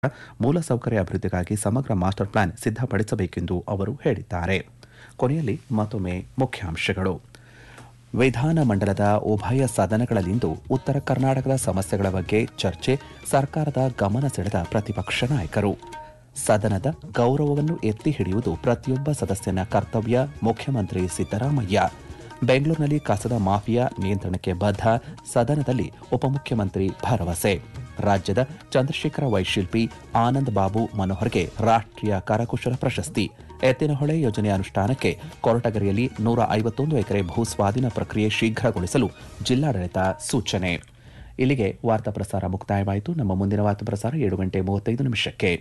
ಮೂಲಸೌಕರ್ಯ ಅಭಿವೃದ್ಧಿಗಾಗಿ ಸಮಗ್ರ ಮಾಸ್ಟರ್ ಪ್ಲಾನ್ ಸಿದ್ಧಪಡಿಸಬೇಕೆಂದು ಅವರು ಹೇಳಿದ್ದಾರೆ ಕೊನೆಯಲ್ಲಿ ಮತ್ತೊಮ್ಮೆ ಮುಖ್ಯಾಂಶಗಳು ವಿಧಾನಮಂಡಲದ ಉಭಯ ಸದನಗಳಲ್ಲಿಂದು ಉತ್ತರ ಕರ್ನಾಟಕದ ಸಮಸ್ಯೆಗಳ ಬಗ್ಗೆ ಚರ್ಚೆ ಸರ್ಕಾರದ ಗಮನ ಸೆಳೆದ ಪ್ರತಿಪಕ್ಷ ನಾಯಕರು ಸದನದ ಗೌರವವನ್ನು ಎತ್ತಿ ಹಿಡಿಯುವುದು ಪ್ರತಿಯೊಬ್ಬ ಸದಸ್ಯನ ಕರ್ತವ್ಯ ಮುಖ್ಯಮಂತ್ರಿ ಸಿದ್ದರಾಮಯ್ಯ ಬೆಂಗಳೂರಿನಲ್ಲಿ ಕಸದ ಮಾಫಿಯಾ ನಿಯಂತ್ರಣಕ್ಕೆ ಬದ್ಧ ಸದನದಲ್ಲಿ ಉಪಮುಖ್ಯಮಂತ್ರಿ ಭರವಸೆ ರಾಜ್ಯದ ಚಂದ್ರಶೇಖರ ವೈಶಿಲ್ಪಿ ಆನಂದ್ ಬಾಬು ಮನೋಹರ್ಗೆ ರಾಷ್ಟ್ರೀಯ ಕರಕುಶಲ ಪ್ರಶಸ್ತಿ ಎತ್ತಿನಹೊಳೆ ಯೋಜನೆ ಅನುಷ್ಠಾನಕ್ಕೆ ಕೊರಟಗೆರೆಯಲ್ಲಿ ನೂರ ಐವತ್ತೊಂದು ಎಕರೆ ಭೂ ಸ್ವಾಧೀನ ಪ್ರಕ್ರಿಯೆ ಶೀಘ್ರಗೊಳಿಸಲು ಜಿಲ್ಲಾಡಳಿತ ಸೂಚನೆ ಇಲ್ಲಿಗೆ ವಾರ್ತಾ ಪ್ರಸಾರ ಮುಕ್ತಾಯವಾಯಿತು ನಮ್ಮ ಮುಂದಿನ ವಾರ್ತಾ ಪ್ರಸಾರ ಏಳು ಗಂಟೆ ಮೂವತ್ತೈದು ನಿಮಿಷಕ್ಕೆ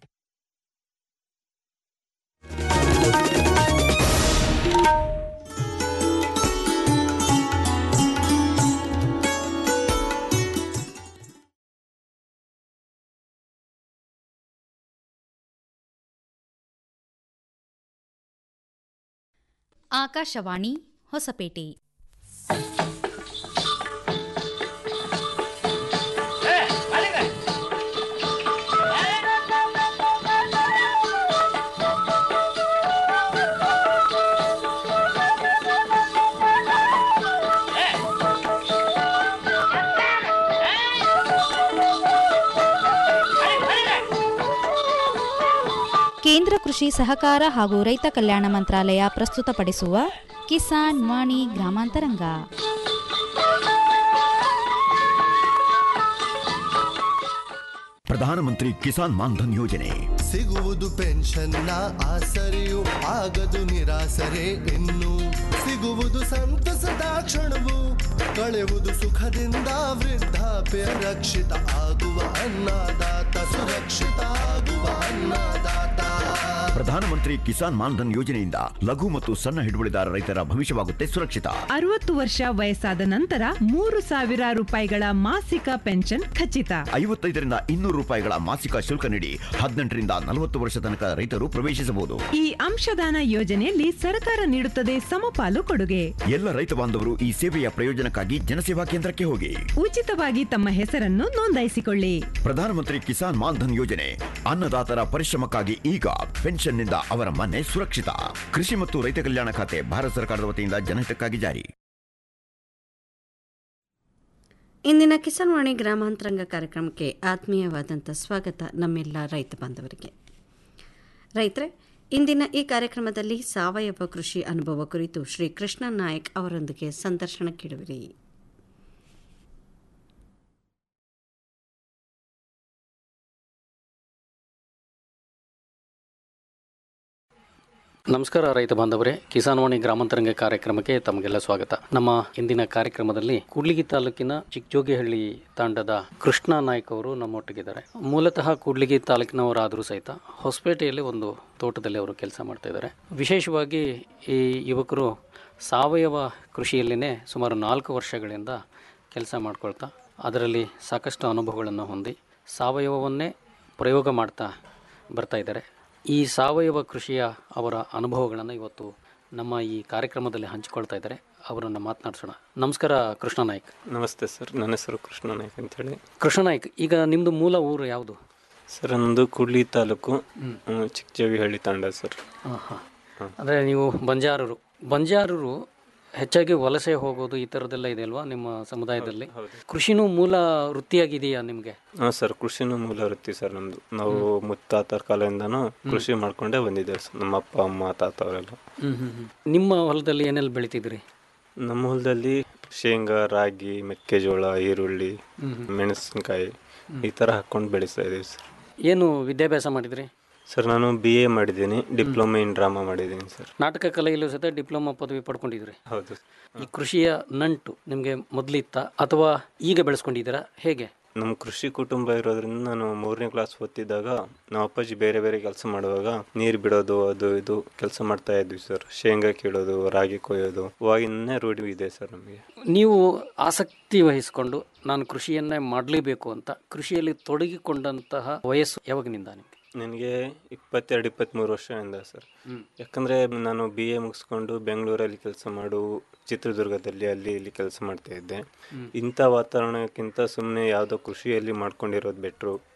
ಆಕಾಶವಾಣಿ ಹೊಸಪೇಟೆ ಕೇಂದ್ರ ಕೃಷಿ ಸಹಕಾರ ಹಾಗೂ ರೈತ ಕಲ್ಯಾಣ ಮಂತ್ರಾಲಯ ಪ್ರಸ್ತುತಪಡಿಸುವ ಕಿಸಾನ್ ವಾಣಿ ಗ್ರಾಮಾಂತರಂಗ ಪ್ರಧಾನಮಂತ್ರಿ ಕಿಸಾನ್ ಮಾನ್ಧನ್ ಯೋಜನೆ ಸಿಗುವುದು ಪೆನ್ಷನ್ನ ಆಸರೆಯು ಆಗದು ನಿರಾಸರೆ ಇನ್ನು ಸಿಗುವುದು ಸಂತಸದ ಕ್ಷಣವು ಕಳೆಯುವುದು ಸುಖದಿಂದ ವೃದ್ಧಾಪ್ಯ ರಕ್ಷಿತ ಆಗುವ ಅನ್ನದಾತ ಸುರಕ್ಷಿತ ಆಗುವ ಅನ್ನದಾತ ಪ್ರಧಾನಮಂತ್ರಿ ಕಿಸಾನ್ ಮಾನ್ಧನ್ ಯೋಜನೆಯಿಂದ ಲಘು ಮತ್ತು ಸಣ್ಣ ಹಿಡುವಳಿದಾರ ರೈತರ ಭವಿಷ್ಯವಾಗುತ್ತೆ ಸುರಕ್ಷಿತ ಅರವತ್ತು ವರ್ಷ ವಯಸ್ಸಾದ ನಂತರ ಮೂರು ಸಾವಿರ ರೂಪಾಯಿಗಳ ಮಾಸಿಕ ಪೆನ್ಷನ್ ಖಚಿತ ಐವತ್ತೈದರಿಂದ ಇನ್ನೂರು ರೂಪಾಯಿಗಳ ಮಾಸಿಕ ಶುಲ್ಕ ನೀಡಿ ಹದಿನೆಂಟರಿಂದ ನಲವತ್ತು ವರ್ಷ ತನಕ ರೈತರು ಪ್ರವೇಶಿಸಬಹುದು ಈ ಅಂಶದಾನ ಯೋಜನೆಯಲ್ಲಿ ಸರ್ಕಾರ ನೀಡುತ್ತದೆ ಸಮಪಾಲು ಕೊಡುಗೆ ಎಲ್ಲ ರೈತ ಬಾಂಧವರು ಈ ಸೇವೆಯ ಪ್ರಯೋಜನಕ್ಕಾಗಿ ಜನಸೇವಾ ಕೇಂದ್ರಕ್ಕೆ ಹೋಗಿ ಉಚಿತವಾಗಿ ತಮ್ಮ ಹೆಸರನ್ನು ನೋಂದಾಯಿಸಿಕೊಳ್ಳಿ ಪ್ರಧಾನಮಂತ್ರಿ ಕಿಸಾನ್ ಮಾನ್ಧನ್ ಯೋಜನೆ ಅನ್ನದಾತರ ಪರಿಶ್ರಮಕ್ಕಾಗಿ ಈಗ ಪೆನ್ಷನ್ನಿಂದ ಅವರ ಮನೆ ಸುರಕ್ಷಿತ ಕೃಷಿ ಮತ್ತು ರೈತ ಕಲ್ಯಾಣ ಖಾತೆ ಭಾರತ ಸರ್ಕಾರದ ವತಿಯಿಂದ ಜನಹಿತಕ್ಕಾಗಿ ಜಾರಿ ಇಂದಿನ ಕಿಸಾನ್ ವಾಣಿ ಗ್ರಾಮಾಂತರಂಗ ಕಾರ್ಯಕ್ರಮಕ್ಕೆ ಆತ್ಮೀಯವಾದಂಥ ಸ್ವಾಗತ ನಮ್ಮೆಲ್ಲ ರೈತ ಬಾಂಧವರಿಗೆ ರೈತರೆ ಇಂದಿನ ಈ ಕಾರ್ಯಕ್ರಮದಲ್ಲಿ ಸಾವಯವ ಕೃಷಿ ಅನುಭವ ಕುರಿತು ಶ್ರೀ ಕೃಷ್ಣ ನಾಯಕ್ ಅವರೊಂದಿಗೆ ಸಂದರ್ಶನ ಕೇಳುವಿರಿ ನಮಸ್ಕಾರ ರೈತ ಬಾಂಧವರೇ ಕಿಸಾನ್ವಾಣಿ ಗ್ರಾಮಾಂತರಂಗ ಕಾರ್ಯಕ್ರಮಕ್ಕೆ ತಮಗೆಲ್ಲ ಸ್ವಾಗತ ನಮ್ಮ ಇಂದಿನ ಕಾರ್ಯಕ್ರಮದಲ್ಲಿ ಕೂಡ್ಲಿಗಿ ತಾಲೂಕಿನ ಚಿಕ್ಕಜೋಗಿಹಳ್ಳಿ ತಾಂಡದ ಕೃಷ್ಣ ನಾಯ್ಕ್ ಅವರು ನಮ್ಮೊಟ್ಟಿಗಿದ್ದಾರೆ ಮೂಲತಃ ಕೂಡ್ಲಿಗಿ ತಾಲೂಕಿನವರಾದರೂ ಸಹಿತ ಹೊಸಪೇಟೆಯಲ್ಲಿ ಒಂದು ತೋಟದಲ್ಲಿ ಅವರು ಕೆಲಸ ಮಾಡ್ತಾ ಇದ್ದಾರೆ ವಿಶೇಷವಾಗಿ ಈ ಯುವಕರು ಸಾವಯವ ಕೃಷಿಯಲ್ಲಿನೇ ಸುಮಾರು ನಾಲ್ಕು ವರ್ಷಗಳಿಂದ ಕೆಲಸ ಮಾಡ್ಕೊಳ್ತಾ ಅದರಲ್ಲಿ ಸಾಕಷ್ಟು ಅನುಭವಗಳನ್ನು ಹೊಂದಿ ಸಾವಯವವನ್ನೇ ಪ್ರಯೋಗ ಮಾಡ್ತಾ ಬರ್ತಾ ಇದ್ದಾರೆ ಈ ಸಾವಯವ ಕೃಷಿಯ ಅವರ ಅನುಭವಗಳನ್ನು ಇವತ್ತು ನಮ್ಮ ಈ ಕಾರ್ಯಕ್ರಮದಲ್ಲಿ ಹಂಚಿಕೊಳ್ತಾ ಇದ್ದಾರೆ ಅವರನ್ನು ಮಾತನಾಡಿಸೋಣ ನಮಸ್ಕಾರ ಕೃಷ್ಣ ನಾಯ್ಕ್ ನಮಸ್ತೆ ಸರ್ ನನ್ನ ಹೆಸರು ಕೃಷ್ಣ ನಾಯ್ಕ್ ಅಂತೇಳಿ ಕೃಷ್ಣ ನಾಯ್ಕ್ ಈಗ ನಿಮ್ಮದು ಮೂಲ ಊರು ಯಾವುದು ಸರ್ ನಮ್ಮದು ಕೂಡ್ಲಿ ತಾಲೂಕು ಹ್ಮ್, ಚಿಕ್ಕಜೋಗಿಹಳ್ಳಿ ತಾಂಡ ಸರ್ ಹಾಂ ಹಾಂ ಅಂದರೆ ನೀವು ಬಂಜಾರರು ಬಂಜಾರರು ಹೆಚ್ಚಾಗಿ ವಲಸೆ ಹೋಗೋದು ಈ ಥರದ್ದೆಲ್ಲ ಇದೆ ಅಲ್ವಾ ನಿಮ್ಮ ಸಮುದಾಯದಲ್ಲಿ ಕೃಷಿನೂ ಮೂಲ ವೃತ್ತಿಯಾಗಿದೆಯಾ ನಿಮಗೆ ಹಾಂ ಸರ್ ಕೃಷಿನೂ ಮೂಲ ವೃತ್ತಿ ಸರ್ ನಮ್ಮದು ನಾವು ಮುತ್ತಾತರ ಕಾಲದಿಂದನೂ ಕೃಷಿ ಮಾಡ್ಕೊಂಡೇ ಬಂದಿದ್ದೇವೆ ಸರ್ ನಮ್ಮ ಅಪ್ಪ ಅಮ್ಮ ತಾತ ಅವರೆಲ್ಲ ಹ್ಞೂ ಹ್ಞೂ ಹ್ಞೂ ನಿಮ್ಮ ಹೊಲದಲ್ಲಿ ಏನೆಲ್ಲ ಬೆಳಿತಿದ್ರಿ ನಮ್ಮ ಹೊಲದಲ್ಲಿ ಶೇಂಗಾ ರಾಗಿ ಮೆಕ್ಕೆಜೋಳ ಈರುಳ್ಳಿ ಮೆಣಸಿನ್ಕಾಯಿ ಈ ಥರ ಹಾಕ್ಕೊಂಡು ಬೆಳೆಸ್ತಾ ಇದ್ದೀವಿ ಸರ್ ಏನು ವಿದ್ಯಾಭ್ಯಾಸ ಮಾಡಿದ್ರಿ ಸರ್ ನಾನು ಬಿ ಎ ಮಾಡಿದ್ದೀನಿ ಡಿಪ್ಲೊಮಾ ಇನ್ ಡ್ರಾಮಾ ಮಾಡಿದ್ದೀನಿ ಸರ್ ನಾಟಕ ಕಲೆಯಲ್ಲೂ ಸಹಿತ ಡಿಪ್ಲೊಮಾ ಪದವಿ ಪಡ್ಕೊಂಡಿದ್ರಿ ಹೌದು ಈ ಕೃಷಿಯ ನಂಟು ನಿಮಗೆ ಮೊದಲಿತ್ತ ಅಥವಾ ಈಗ ಬೆಳೆಸ್ಕೊಂಡಿದ್ದೀರಾ ಹೇಗೆ ನಮ್ಮ ಕೃಷಿ ಕುಟುಂಬ ಇರೋದ್ರಿಂದ ನಾನು ಮೂರನೇ ಕ್ಲಾಸ್ ಓದ್ತಿದ್ದಾಗ ನಮ್ಮ ಅಪ್ಪಾಜಿ ಬೇರೆ ಬೇರೆ ಕೆಲಸ ಮಾಡುವಾಗ ನೀರು ಬಿಡೋದು ಅದು ಇದು ಕೆಲಸ ಮಾಡ್ತಾ ಇದ್ವಿ ಸರ್ ಶೇಂಗಾ ಕೀಳೋದು ರಾಗಿ ಕೊಯ್ಯೋದು ಅವಾಗಿನ್ನೇ ರೂಢಿ ಇದೆ ಸರ್ ನಮಗೆ ನೀವು ಆಸಕ್ತಿ ವಹಿಸಿಕೊಂಡು ನಾನು ಕೃಷಿಯನ್ನೇ ಮಾಡಲೇಬೇಕು ಅಂತ ಕೃಷಿಯಲ್ಲಿ ತೊಡಗಿಕೊಂಡಂತಹ ವಯಸ್ಸು ಯಾವಾಗಿನಿಂದ ನಿಮಗೆ ನನಗೆ ಇಪ್ಪತ್ತೆರಡು ಇಪ್ಪತ್ತ್ಮೂರು ವರ್ಷದಿಂದ ಸರ್ ಯಾಕಂದರೆ ನಾನು ಬಿ ಎ ಮುಗಿಸ್ಕೊಂಡು ಬೆಂಗಳೂರಲ್ಲಿ ಕೆಲಸ ಮಾಡು ಚಿತ್ರದುರ್ಗದಲ್ಲಿ ಅಲ್ಲಿ ಇಲ್ಲಿ ಕೆಲಸ ಮಾಡ್ತಾ ಇದ್ದೆ ಇಂಥ ವಾತಾವರಣಕ್ಕಿಂತ ಸುಮ್ಮನೆ ಯಾವುದೋ ಕೃಷಿಯಲ್ಲಿ ಮಾಡ್ಕೊಂಡಿರೋದು ಬೆಟ್ರು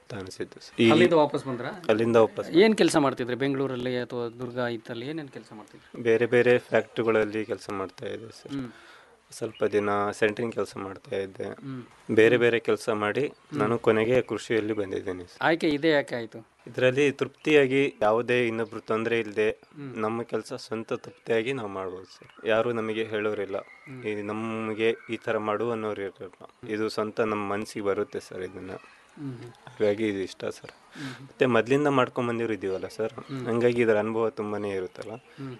ಅಂತ ಅನಿಸಿದ್ದು ಸರ್. ಈ ಅಲ್ಲಿಂದ ವಾಪಸ್ ಬಂದ್ರ ಅಲ್ಲಿಂದ ವಾಪಸ್ ಏನ್ ಕೆಲಸ ಮಾಡ್ತಿದ್ರಿ ಬೆಂಗಳೂರಲ್ಲಿ ಅಥವಾ ದುರ್ಗ ಇತ್ತಲ್ಲಿ ಏನೇನ್ ಕೆಲಸ ಮಾಡ್ತಿದ್ರಿ ಬೇರೆ ಬೇರೆ ಫ್ಯಾಕ್ಟ್ರಿಗಳಲ್ಲಿ ಕೆಲಸ ಮಾಡ್ತಾ ಇದ್ದೆ ಸರ್ ಸ್ವಲ್ಪ ದಿನ ಸೆಂಟ್ರಿಂಗ್ ಕೆಲಸ ಮಾಡ್ತಾ ಇದ್ದೆ ಬೇರೆ ಬೇರೆ ಕೆಲಸ ಮಾಡಿ ನಾನು ಕೊನೆಗೆ ಕೃಷಿಯಲ್ಲಿ ಬಂದಿದ್ದೇನೆ ಸರ್. ಆಯ್ಕೆ ಇದೇ ಯಾಕೆ ಆಯ್ತು ಇದರಲ್ಲಿ ತೃಪ್ತಿಯಾಗಿ ಯಾವುದೇ ಇನ್ನೊಬ್ರು ತೊಂದರೆ ಇಲ್ಲದೆ ನಮ್ಮ ಕೆಲಸ ಸ್ವಂತ ತೃಪ್ತಿಯಾಗಿ ನಾವು ಮಾಡ್ಬೋದು ಸರ್ ಯಾರು ನಮಗೆ ಹೇಳೋರಿಲ್ಲ ಈ ನಮಗೆ ಈ ಥರ ಮಾಡು ಅನ್ನೋರು ಇರಲ್ಲ ಇದು ಸ್ವಂತ ನಮ್ಮ ಮನಸ್ಸಿಗೆ ಬರುತ್ತೆ ಸರ್ ಇದನ್ನ ಹಾಗಾಗಿ ಇದು ಇಷ್ಟ ಸರ್ ಮತ್ತೆ ಮೊದಲಿಂದ ಮಾಡ್ಕೊಂಡ್ ಬಂದಿರೋ ಇದೀವಲ್ಲ ಸರ್ ಹಂಗಾಗಿ ಇದರ ಅನುಭವ ತುಂಬಾನೇ ಇರುತ್ತಲ್ಲ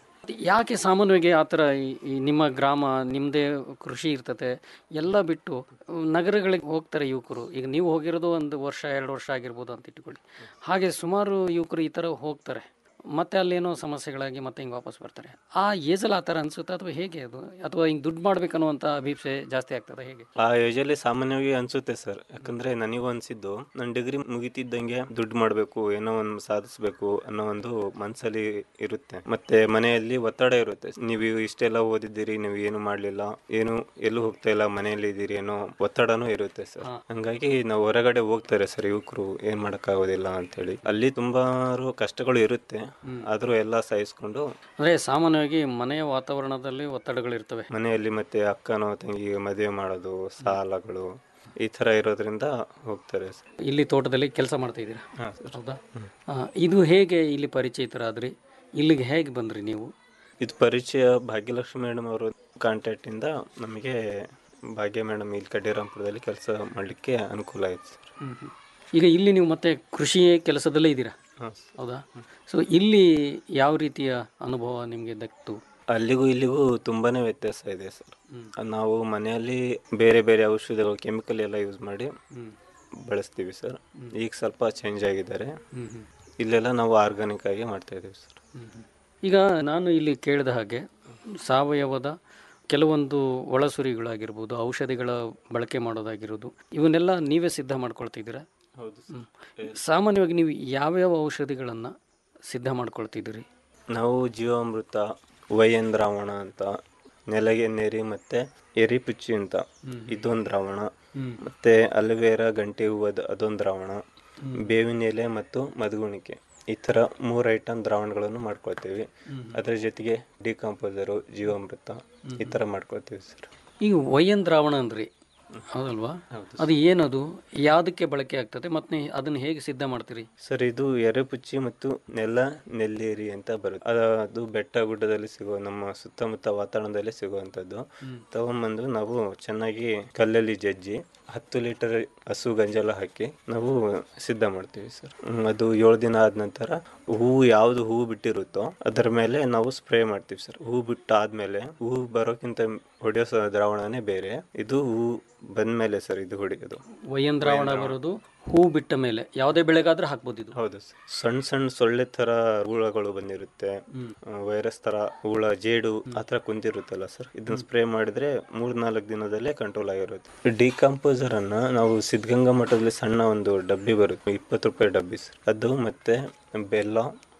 ಯಾಕೆ ಸಾಮಾನ್ಯವಾಗಿ ಆ ಥರ ಈ- ಈ ನಿಮ್ಮ ಗ್ರಾಮ ನಿಮ್ಮದೇ ಕೃಷಿ ಇರ್ತತೆ ಎಲ್ಲ ಬಿಟ್ಟು ನಗರಗಳಿಗೆ ಹೋಗ್ತಾರೆ ಯುವಕರು ಈಗ ನೀವು ಹೋಗಿರೋದು ಒಂದು ವರ್ಷ ಎರಡು ವರ್ಷ ಆಗಿರ್ಬೋದು ಅಂತ ಇಟ್ಕೊಳ್ಳಿ ಹಾಗೆ ಸುಮಾರು ಯುವಕರು ಈ ಥರ ಹೋಗ್ತಾರೆ ಮತ್ತೆ ಅಲ್ಲೇನೋ ಸಮಸ್ಯೆಗಳಾಗಿ ಮತ್ತೆ ಹಿಂಗೆ ವಾಪಸ್ ಬರ್ತಾರೆ ಆ ಏಜಲ್ಲಿ ಆ ಥರ ಅನ್ಸುತ್ತೆ ಅಥವಾ ಹೇಗೆ ಅದು ಅಥವಾ ಹಿಂಗೆ ದುಡ್ಡು ಮಾಡ್ಬೇಕನ್ನುವಂಥ ಅಭಿಪ್ಸೆ ಜಾಸ್ತಿ ಆಗ್ತದೆ ಹೇಗೆ ಆ ಏಜಲ್ಲಿ ಸಾಮಾನ್ಯವಾಗಿ ಅನ್ಸುತ್ತೆ ಸರ್ ಯಾಕಂದ್ರೆ ನನಗೂ ಅನ್ಸಿದ್ದು ನಾನು ಡಿಗ್ರಿ ಮುಗಿತಿದ್ದಂಗೆ ದುಡ್ಡು ಮಾಡಬೇಕು ಏನೋ ಒಂದು ಸಾಧಿಸ್ಬೇಕು ಅನ್ನೋ ಒಂದು ಮನ್ಸಲ್ಲಿ ಇರುತ್ತೆ ಮತ್ತೆ ಮನೆಯಲ್ಲಿ ಒತ್ತಡ ಇರುತ್ತೆ ನೀವು ಇಷ್ಟೆಲ್ಲ ಓದಿದ್ದೀರಿ ನೀವು ಏನು ಮಾಡ್ಲಿಲ್ಲ ಏನು ಎಲ್ಲೂ ಹೋಗ್ತಾ ಇಲ್ಲ ಮನೆಯಲ್ಲಿ ಇದ್ದೀರಿ ಏನೋ ಒತ್ತಡನೂ ಇರುತ್ತೆ ಸರ್ ಹಂಗಾಗಿ ನಾವು ಹೊರಗಡೆ ಹೋಗ್ತಾರೆ ಸರ್ ಯುವಕರು ಏನ್ ಮಾಡಕ್ಕಾಗೋದಿಲ್ಲ ಅಂತೇಳಿ ಅಲ್ಲಿ ತುಂಬಾರು ಕಷ್ಟಗಳು ಇರುತ್ತೆ ಆದ್ರೂ ಎಲ್ಲ ಸಹಿಸ್ಕೊಂಡು ಅಂದರೆ ಸಾಮಾನ್ಯವಾಗಿ ಮನೆಯ ವಾತಾವರಣದಲ್ಲಿ ಒತ್ತಡಗಳಿರ್ತವೆ ಮನೆಯಲ್ಲಿ ಮತ್ತೆ ಅಕ್ಕನೋ ತಂಗಿಗೆ ಮದುವೆ ಮಾಡೋದು ಸಾಲಗಳು ಈ ತರ ಇರೋದ್ರಿಂದ ಹೋಗ್ತಾರೆ ಸರ್. ಇಲ್ಲಿ ತೋಟದಲ್ಲಿ ಕೆಲಸ ಮಾಡ್ತಾ ಇದ್ದೀರಾ ಹೌದಾ ಆ, ಇದು ಹೇಗೆ ಇಲ್ಲಿ ಪರಿಚಯಿತರಾದ್ರಿ ಇಲ್ಲಿಗೆ ಹೇಗೆ ಬಂದ್ರಿ ನೀವು ಇದು ಪರಿಚಯ ಭಾಗ್ಯಲಕ್ಷ್ಮಿ ಮೇಡಮ್ ಅವರ ಕಾಂಟ್ಯಾಕ್ಟ್ ಇಂದ ನಮಗೆ ಭಾಗ್ಯ ಮೇಡಮ್ ಇಲ್ಲಿ ಕಡ್ಡಿರಾಂಪುರದಲ್ಲಿ ಕೆಲಸ ಮಾಡ್ಲಿಕ್ಕೆ ಅನುಕೂಲ ಆಯ್ತು ಸರ್ ಈಗ ಇಲ್ಲಿ ನೀವು ಮತ್ತೆ ಕೃಷಿ ಕೆಲಸದಲ್ಲೇ ಇದ್ದೀರಾ ಹಾಂ ಹೌದಾ ಸೊ ಇಲ್ಲಿ ಯಾವ ರೀತಿಯ ಅನುಭವ ನಿಮಗೆ ದಕ್ತು ಅಲ್ಲಿಗೂ ಇಲ್ಲಿಗೂ ತುಂಬಾನೇ ವ್ಯತ್ಯಾಸ ಇದೆ ಸರ್ ನಾವು ಮನೆಯಲ್ಲಿ ಬೇರೆ ಬೇರೆ ಔಷಧಿಗಳು ಕೆಮಿಕಲ್ ಎಲ್ಲ ಯೂಸ್ ಮಾಡಿ ಬಳಸ್ತೀವಿ ಸರ್ ಈಗ ಸ್ವಲ್ಪ ಚೇಂಜ್ ಆಗಿದ್ದಾರೆ ಇಲ್ಲೆಲ್ಲ ನಾವು ಆರ್ಗಾನಿಕ್ ಆಗಿ ಮಾಡ್ತಾ ಇದೀವಿ ಸರ್ ಈಗ ನಾನು ಇಲ್ಲಿ ಕೇಳಿದ ಹಾಗೆ ಸಾವಯವದ ಕೆಲವೊಂದು ಒಳಸುರಿಗಳಾಗಿರ್ಬೋದು ಔಷಧಿಗಳ ಬಳಕೆ ಮಾಡೋದಾಗಿರೋದು ಇವನ್ನೆಲ್ಲ ನೀವೇ ಸಿದ್ಧ ಮಾಡ್ಕೊಳ್ತಿದ್ದೀರಾ ಹೌದು ಹ್ಮ್. ಸಾಮಾನ್ಯವಾಗಿ ನೀವು ಯಾವ್ಯಾವ ಔಷಧಿಗಳನ್ನು ಸಿದ್ಧ ಮಾಡ್ಕೊಳ್ತಿದ್ದೀರಿ ನಾವು ಜೀವಾಮೃತ ವೈಎನ್ ದ್ರಾವಣ ಅಂತ ನೆಲಗೆ ನೆರಿ ಮತ್ತೆ ಎರಿಪುಚ್ಚಿ ಅಂತ ಇದೊಂದು ದ್ರಾವಣ ಮತ್ತೆ ಅಲವೇರಾ ಗಂಟೆ ಹೂವದ ಅದೊಂದು ದ್ರಾವಣ ಬೇವಿನ ಎಲೆ ಮತ್ತು ಮಧುಗುಣಿಕೆ ಈ ಥರ ಮೂರು ಐಟಮ್ ದ್ರಾವಣಗಳನ್ನು ಮಾಡ್ಕೊಳ್ತೀವಿ ಅದರ ಜೊತೆಗೆ ಡಿಕಾಂಪೋಸರು ಜೀವಾಮೃತ ಈ ಥರ ಮಾಡ್ಕೊಳ್ತೀವಿ ಸರ್ ಈಗ ವಯನ್ ದ್ರಾವಣ ಅಂದ್ರಿ ಹೌದಲ್ವಾ ಅದು ಏನದು ಯಾವುದಕ್ಕೆ ಬಳಕೆ ಆಗ್ತದೆ ಮತ್ತೆ ಅದನ್ನು ಹೇಗೆ ಸಿದ್ಧ ಮಾಡ್ತೀರಿ ಸರ್ ಇದು ಎರೆಪುಚ್ಚಿ ಮತ್ತು ನೆಲ ನೆಲ್ಲೇರಿ ಅಂತ ಬರುತ್ತೆ ಅದು ಅದು ಬೆಟ್ಟ ಗುಡ್ಡದಲ್ಲಿ ಸಿಗುವ ನಮ್ಮ ಸುತ್ತಮುತ್ತ ವಾತಾವರಣದಲ್ಲಿ ಸಿಗುವಂಥದ್ದು ತಗೊಂಬಂದು ನಾವು ಚೆನ್ನಾಗಿ ಕಲ್ಲಲ್ಲಿ ಜಜ್ಜಿ ಹತ್ತು ಲೀಟರ್ ಹಸು ಗಂಜಲ ಹಾಕಿ ನಾವು ಸಿದ್ಧ ಮಾಡ್ತೀವಿ ಸರ್ ಹ್ಮ್, ಅದು ಏಳು ದಿನ ಆದ ನಂತರ ಹೂವು ಯಾವ್ದು ಹೂವು ಬಿಟ್ಟಿರುತ್ತೋ ಅದರ ಮೇಲೆ ನಾವು ಸ್ಪ್ರೇ ಮಾಡ್ತೀವಿ ಸರ್ ಹೂ ಬಿಟ್ಟಾದ್ಮೇಲೆ ಹೂ ಬರೋಕ್ಕಿಂತ ಹೊಡೆಯೋ ಸ- ದ್ರಾವಣನೇ ಬೇರೆ ಇದು ಹೂ ಬಂದ್ಮೇಲೆ ಸರ್ ಇದು ಹೊಡೆಯೋದು ವಯನ್ ದ್ರಾವಣ ಬರೋದು ಹೂ ಬಿಟ್ಟ ಮೇಲೆ ಯಾವುದೇ ಬೆಳೆಗಾದ್ರೂ ಹಾಕ್ಬೋದು ಇದು ಹೌದು ಸರ್. ಸಣ್ಣ ಸಣ್ಣ ಸೊಳ್ಳೆ ತರ ಹುಳಗಳು ಬಂದಿರುತ್ತೆ ವೈರಸ್ ತರ ಹುಳ ಜೇಡು ಆ ತರ ಕುಂತಿರುತ್ತಲ್ಲ ಸರ್ ಇದನ್ನ ಸ್ಪ್ರೇ ಮಾಡಿದ್ರೆ ಮೂರ್ ನಾಲ್ಕು ದಿನದಲ್ಲೇ ಕಂಟ್ರೋಲ್ ಆಗಿರುತ್ತೆ ಡಿಕಂಪೋಸರ್ ಅನ್ನ ನಾವು ಸಿದ್ಧಗಂಗಾ ಮಠದಲ್ಲಿ ಸಣ್ಣ ಒಂದು ಡಬ್ಬಿ ಬರುತ್ತೆ ಇಪ್ಪತ್ತು ರೂಪಾಯಿ ಡಬ್ಬಿ ಸರ್ ಅದು ಮತ್ತೆ ಬೆಲ್ಲ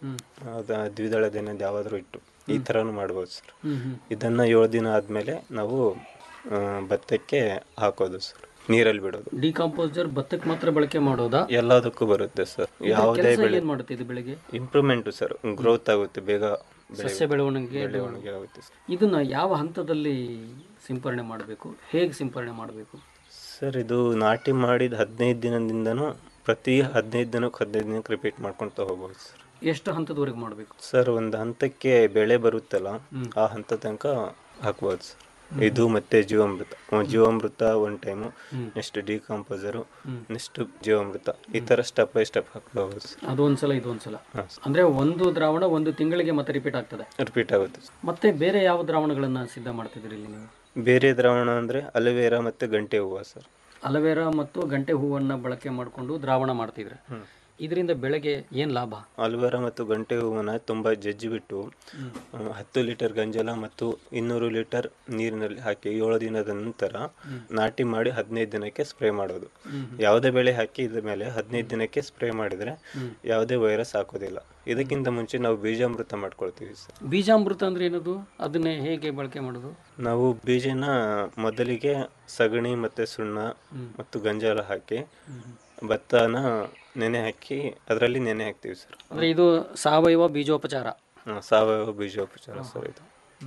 ಅದ ದ್ವಿದಳ ದಿನದ ಯಾವಾದ್ರೂ ಇಟ್ಟು ಈ ತರನು ಮಾಡ್ಬೋದು ಸರ್ ಇದನ್ನ ಏಳು ದಿನ ಆದ್ಮೇಲೆ ನಾವು ಆ, ಭತ್ತಕ್ಕೆ ಹಾಕೋದು ಸರ್ ನೀರಲ್ಲಿ ಬಿಡೋದು ಡಿಕಾಂಪೋಸರ್ ಭತ್ತಕ್ಕೆ ಮಾತ್ರ ಬಳಕೆ ಮಾಡೋದಾ ಎಲ್ಲದಕ್ಕೂ ಬರುತ್ತೆ ಸರ್ ಯಾವುದೇ ಕೆಲಸ ಬೆಳೆ ಏನ್ ಮಾಡುತ್ತೆ ಇದು ಬೆಳೆಗೆ ಇಂಪ್ರೂವ್ಮೆಂಟ್ ಸರ್ ಗ್ರೋತ್ ಆಗುತ್ತೆ ಬೇಗ ಬೆಳೆ- ಸಸ್ಯ ಬೆಳವಣಿಗೆ ಬೆಳವಣಿಗೆ ಆಗುತ್ತೆ ಸರ್. ಇದನ್ನ ಯಾವ ಹಂತದಲ್ಲಿ ಸಿಂಪರಣೆ ಮಾಡಬೇಕು ಹೇಗೆ ಸಿಂಪರಣೆ ಮಾಡಬೇಕು ಸರ್ ಇದು ನಾಟಿ ಮಾಡಿದ ಹದಿನೈದು ದಿನದಿಂದನೂ ಪ್ರತಿ ಹದಿನೈದು ದಿನಕ್ಕೆ ಹದಿನೈದು ದಿನಕ್ಕೆ ರಿಪೀಟ್ ಮಾಡ್ಕೊಳ್ತಾ ಹೋಗ್ಬೋದು ಸರ್ ಎಷ್ಟು ಹಂತದವರೆಗೆ ಮಾಡಬೇಕು ಸರ್ ಒಂದು ಹಂತಕ್ಕೆ ಬೆಳೆ ಬರುತ್ತಲ್ಲ ಆ ಹಂತ ತನಕ ಹಾಕ್ಬೋದು ಸರ್ ಇದು ಮತ್ತೆ ಜೀವಾಮೃತ ಒಂದ್ ಜೀವಾಮೃತ one time next decomposer next ಜೀವಾಮೃತ ಈ ತರ ಸ್ಟೆಪ್ ಬೈ ಸ್ಟೆಪ್ ಹಾಕ್ತಾ ಹೋಗ್ಬೋದು ಸರ್ ಅದು ಒಂದ್ಸಲ ಇದು ಒಂದ್ಸಲ ಹಾಂ ಅಂದ್ರೆ ಒಂದು ದ್ರಾವಣ ಒಂದು ತಿಂಗಳಿಗೆ ಮತ್ತೆ ರಿಪೀಟ್ ಆಗ್ತದೆ ರಿಪೀಟ್ ಆಗುತ್ತೆ ಸರ್ ಮತ್ತೆ ಬೇರೆ ಯಾವ ದ್ರಾವಣಗಳನ್ನ ಸಿದ್ಧ ಮಾಡ್ತಿದ್ರಿ ಇಲ್ಲಿ ನೀವು ಬೇರೆ ದ್ರಾವಣ ಅಂದರೆ ಅಲೋವೆರಾ ಮತ್ತು ಗಂಟೆ ಹೂವು ಸರ್ ಅಲವೇರಾ ಮತ್ತು ಗಂಟೆ ಹೂವನ್ನ ಬಳಕೆ ಮಾಡಿಕೊಂಡು ದ್ರಾವಣ ಮಾಡ್ತಿದ್ರೆ ಇದರಿಂದ ಬೆಳೆಗೆ ಏನ್ ಲಾಭ ಅಲ್ವೇರಾ ಮತ್ತು ಗಂಟೆ ಹೂವನ್ನ ತುಂಬ ಜಜ್ಜಿಬಿಟ್ಟು ಆ, ಹತ್ತು ಲೀಟರ್ ಗಂಜಲ ಮತ್ತು ಇನ್ನೂರು ಲೀಟರ್ ನೀರಿನಲ್ಲಿ ಹಾಕಿ ಏಳು ದಿನದ ನಂತರ ನಾಟಿ ಮಾಡಿ ಹದಿನೈದು ದಿನಕ್ಕೆ ಸ್ಪ್ರೇ ಮಾಡೋದು ಯಾವುದೇ ಬೆಳೆ ಹಾಕಿ ಇದ್ರ ಮೇಲೆ ಹದಿನೈದು ದಿನಕ್ಕೆ ಸ್ಪ್ರೇ ಮಾಡಿದ್ರೆ ಯಾವುದೇ ವೈರಸ್ ಹಾಕೋದಿಲ್ಲ ಇದಕ್ಕಿಂತ ಮುಂಚೆ ನಾವು ಬೀಜಾಮೃತ ಮಾಡ್ಕೊಳ್ತೀವಿ ಸರ್ ಬೀಜಾಮೃತ ಅಂದ್ರೆ ಏನದು ಅದನ್ನೇ ಹೇಗೆ ಬಳಕೆ ಮಾಡೋದು ನಾವು ಬೀಜನ ಮೊದಲಿಗೆ ಸಗಣಿ ಮತ್ತೆ ಸುಣ್ಣ ಮತ್ತು ಗಂಜಲ ಹಾಕಿ ಭತ್ತನ ನೆನೆ ಹಾಕಿ ಅದರಲ್ಲಿ ನೆನೆ ಹಾಕ್ತೀವಿ ಸರ್ ಅಂದರೆ ಇದು ಸಾವಯವ ಬೀಜೋಪಚಾರ ಹ್ಮ್, ಸಾವಯವ ಬೀಜೋಪಚಾರ ಸರ್ ಇದು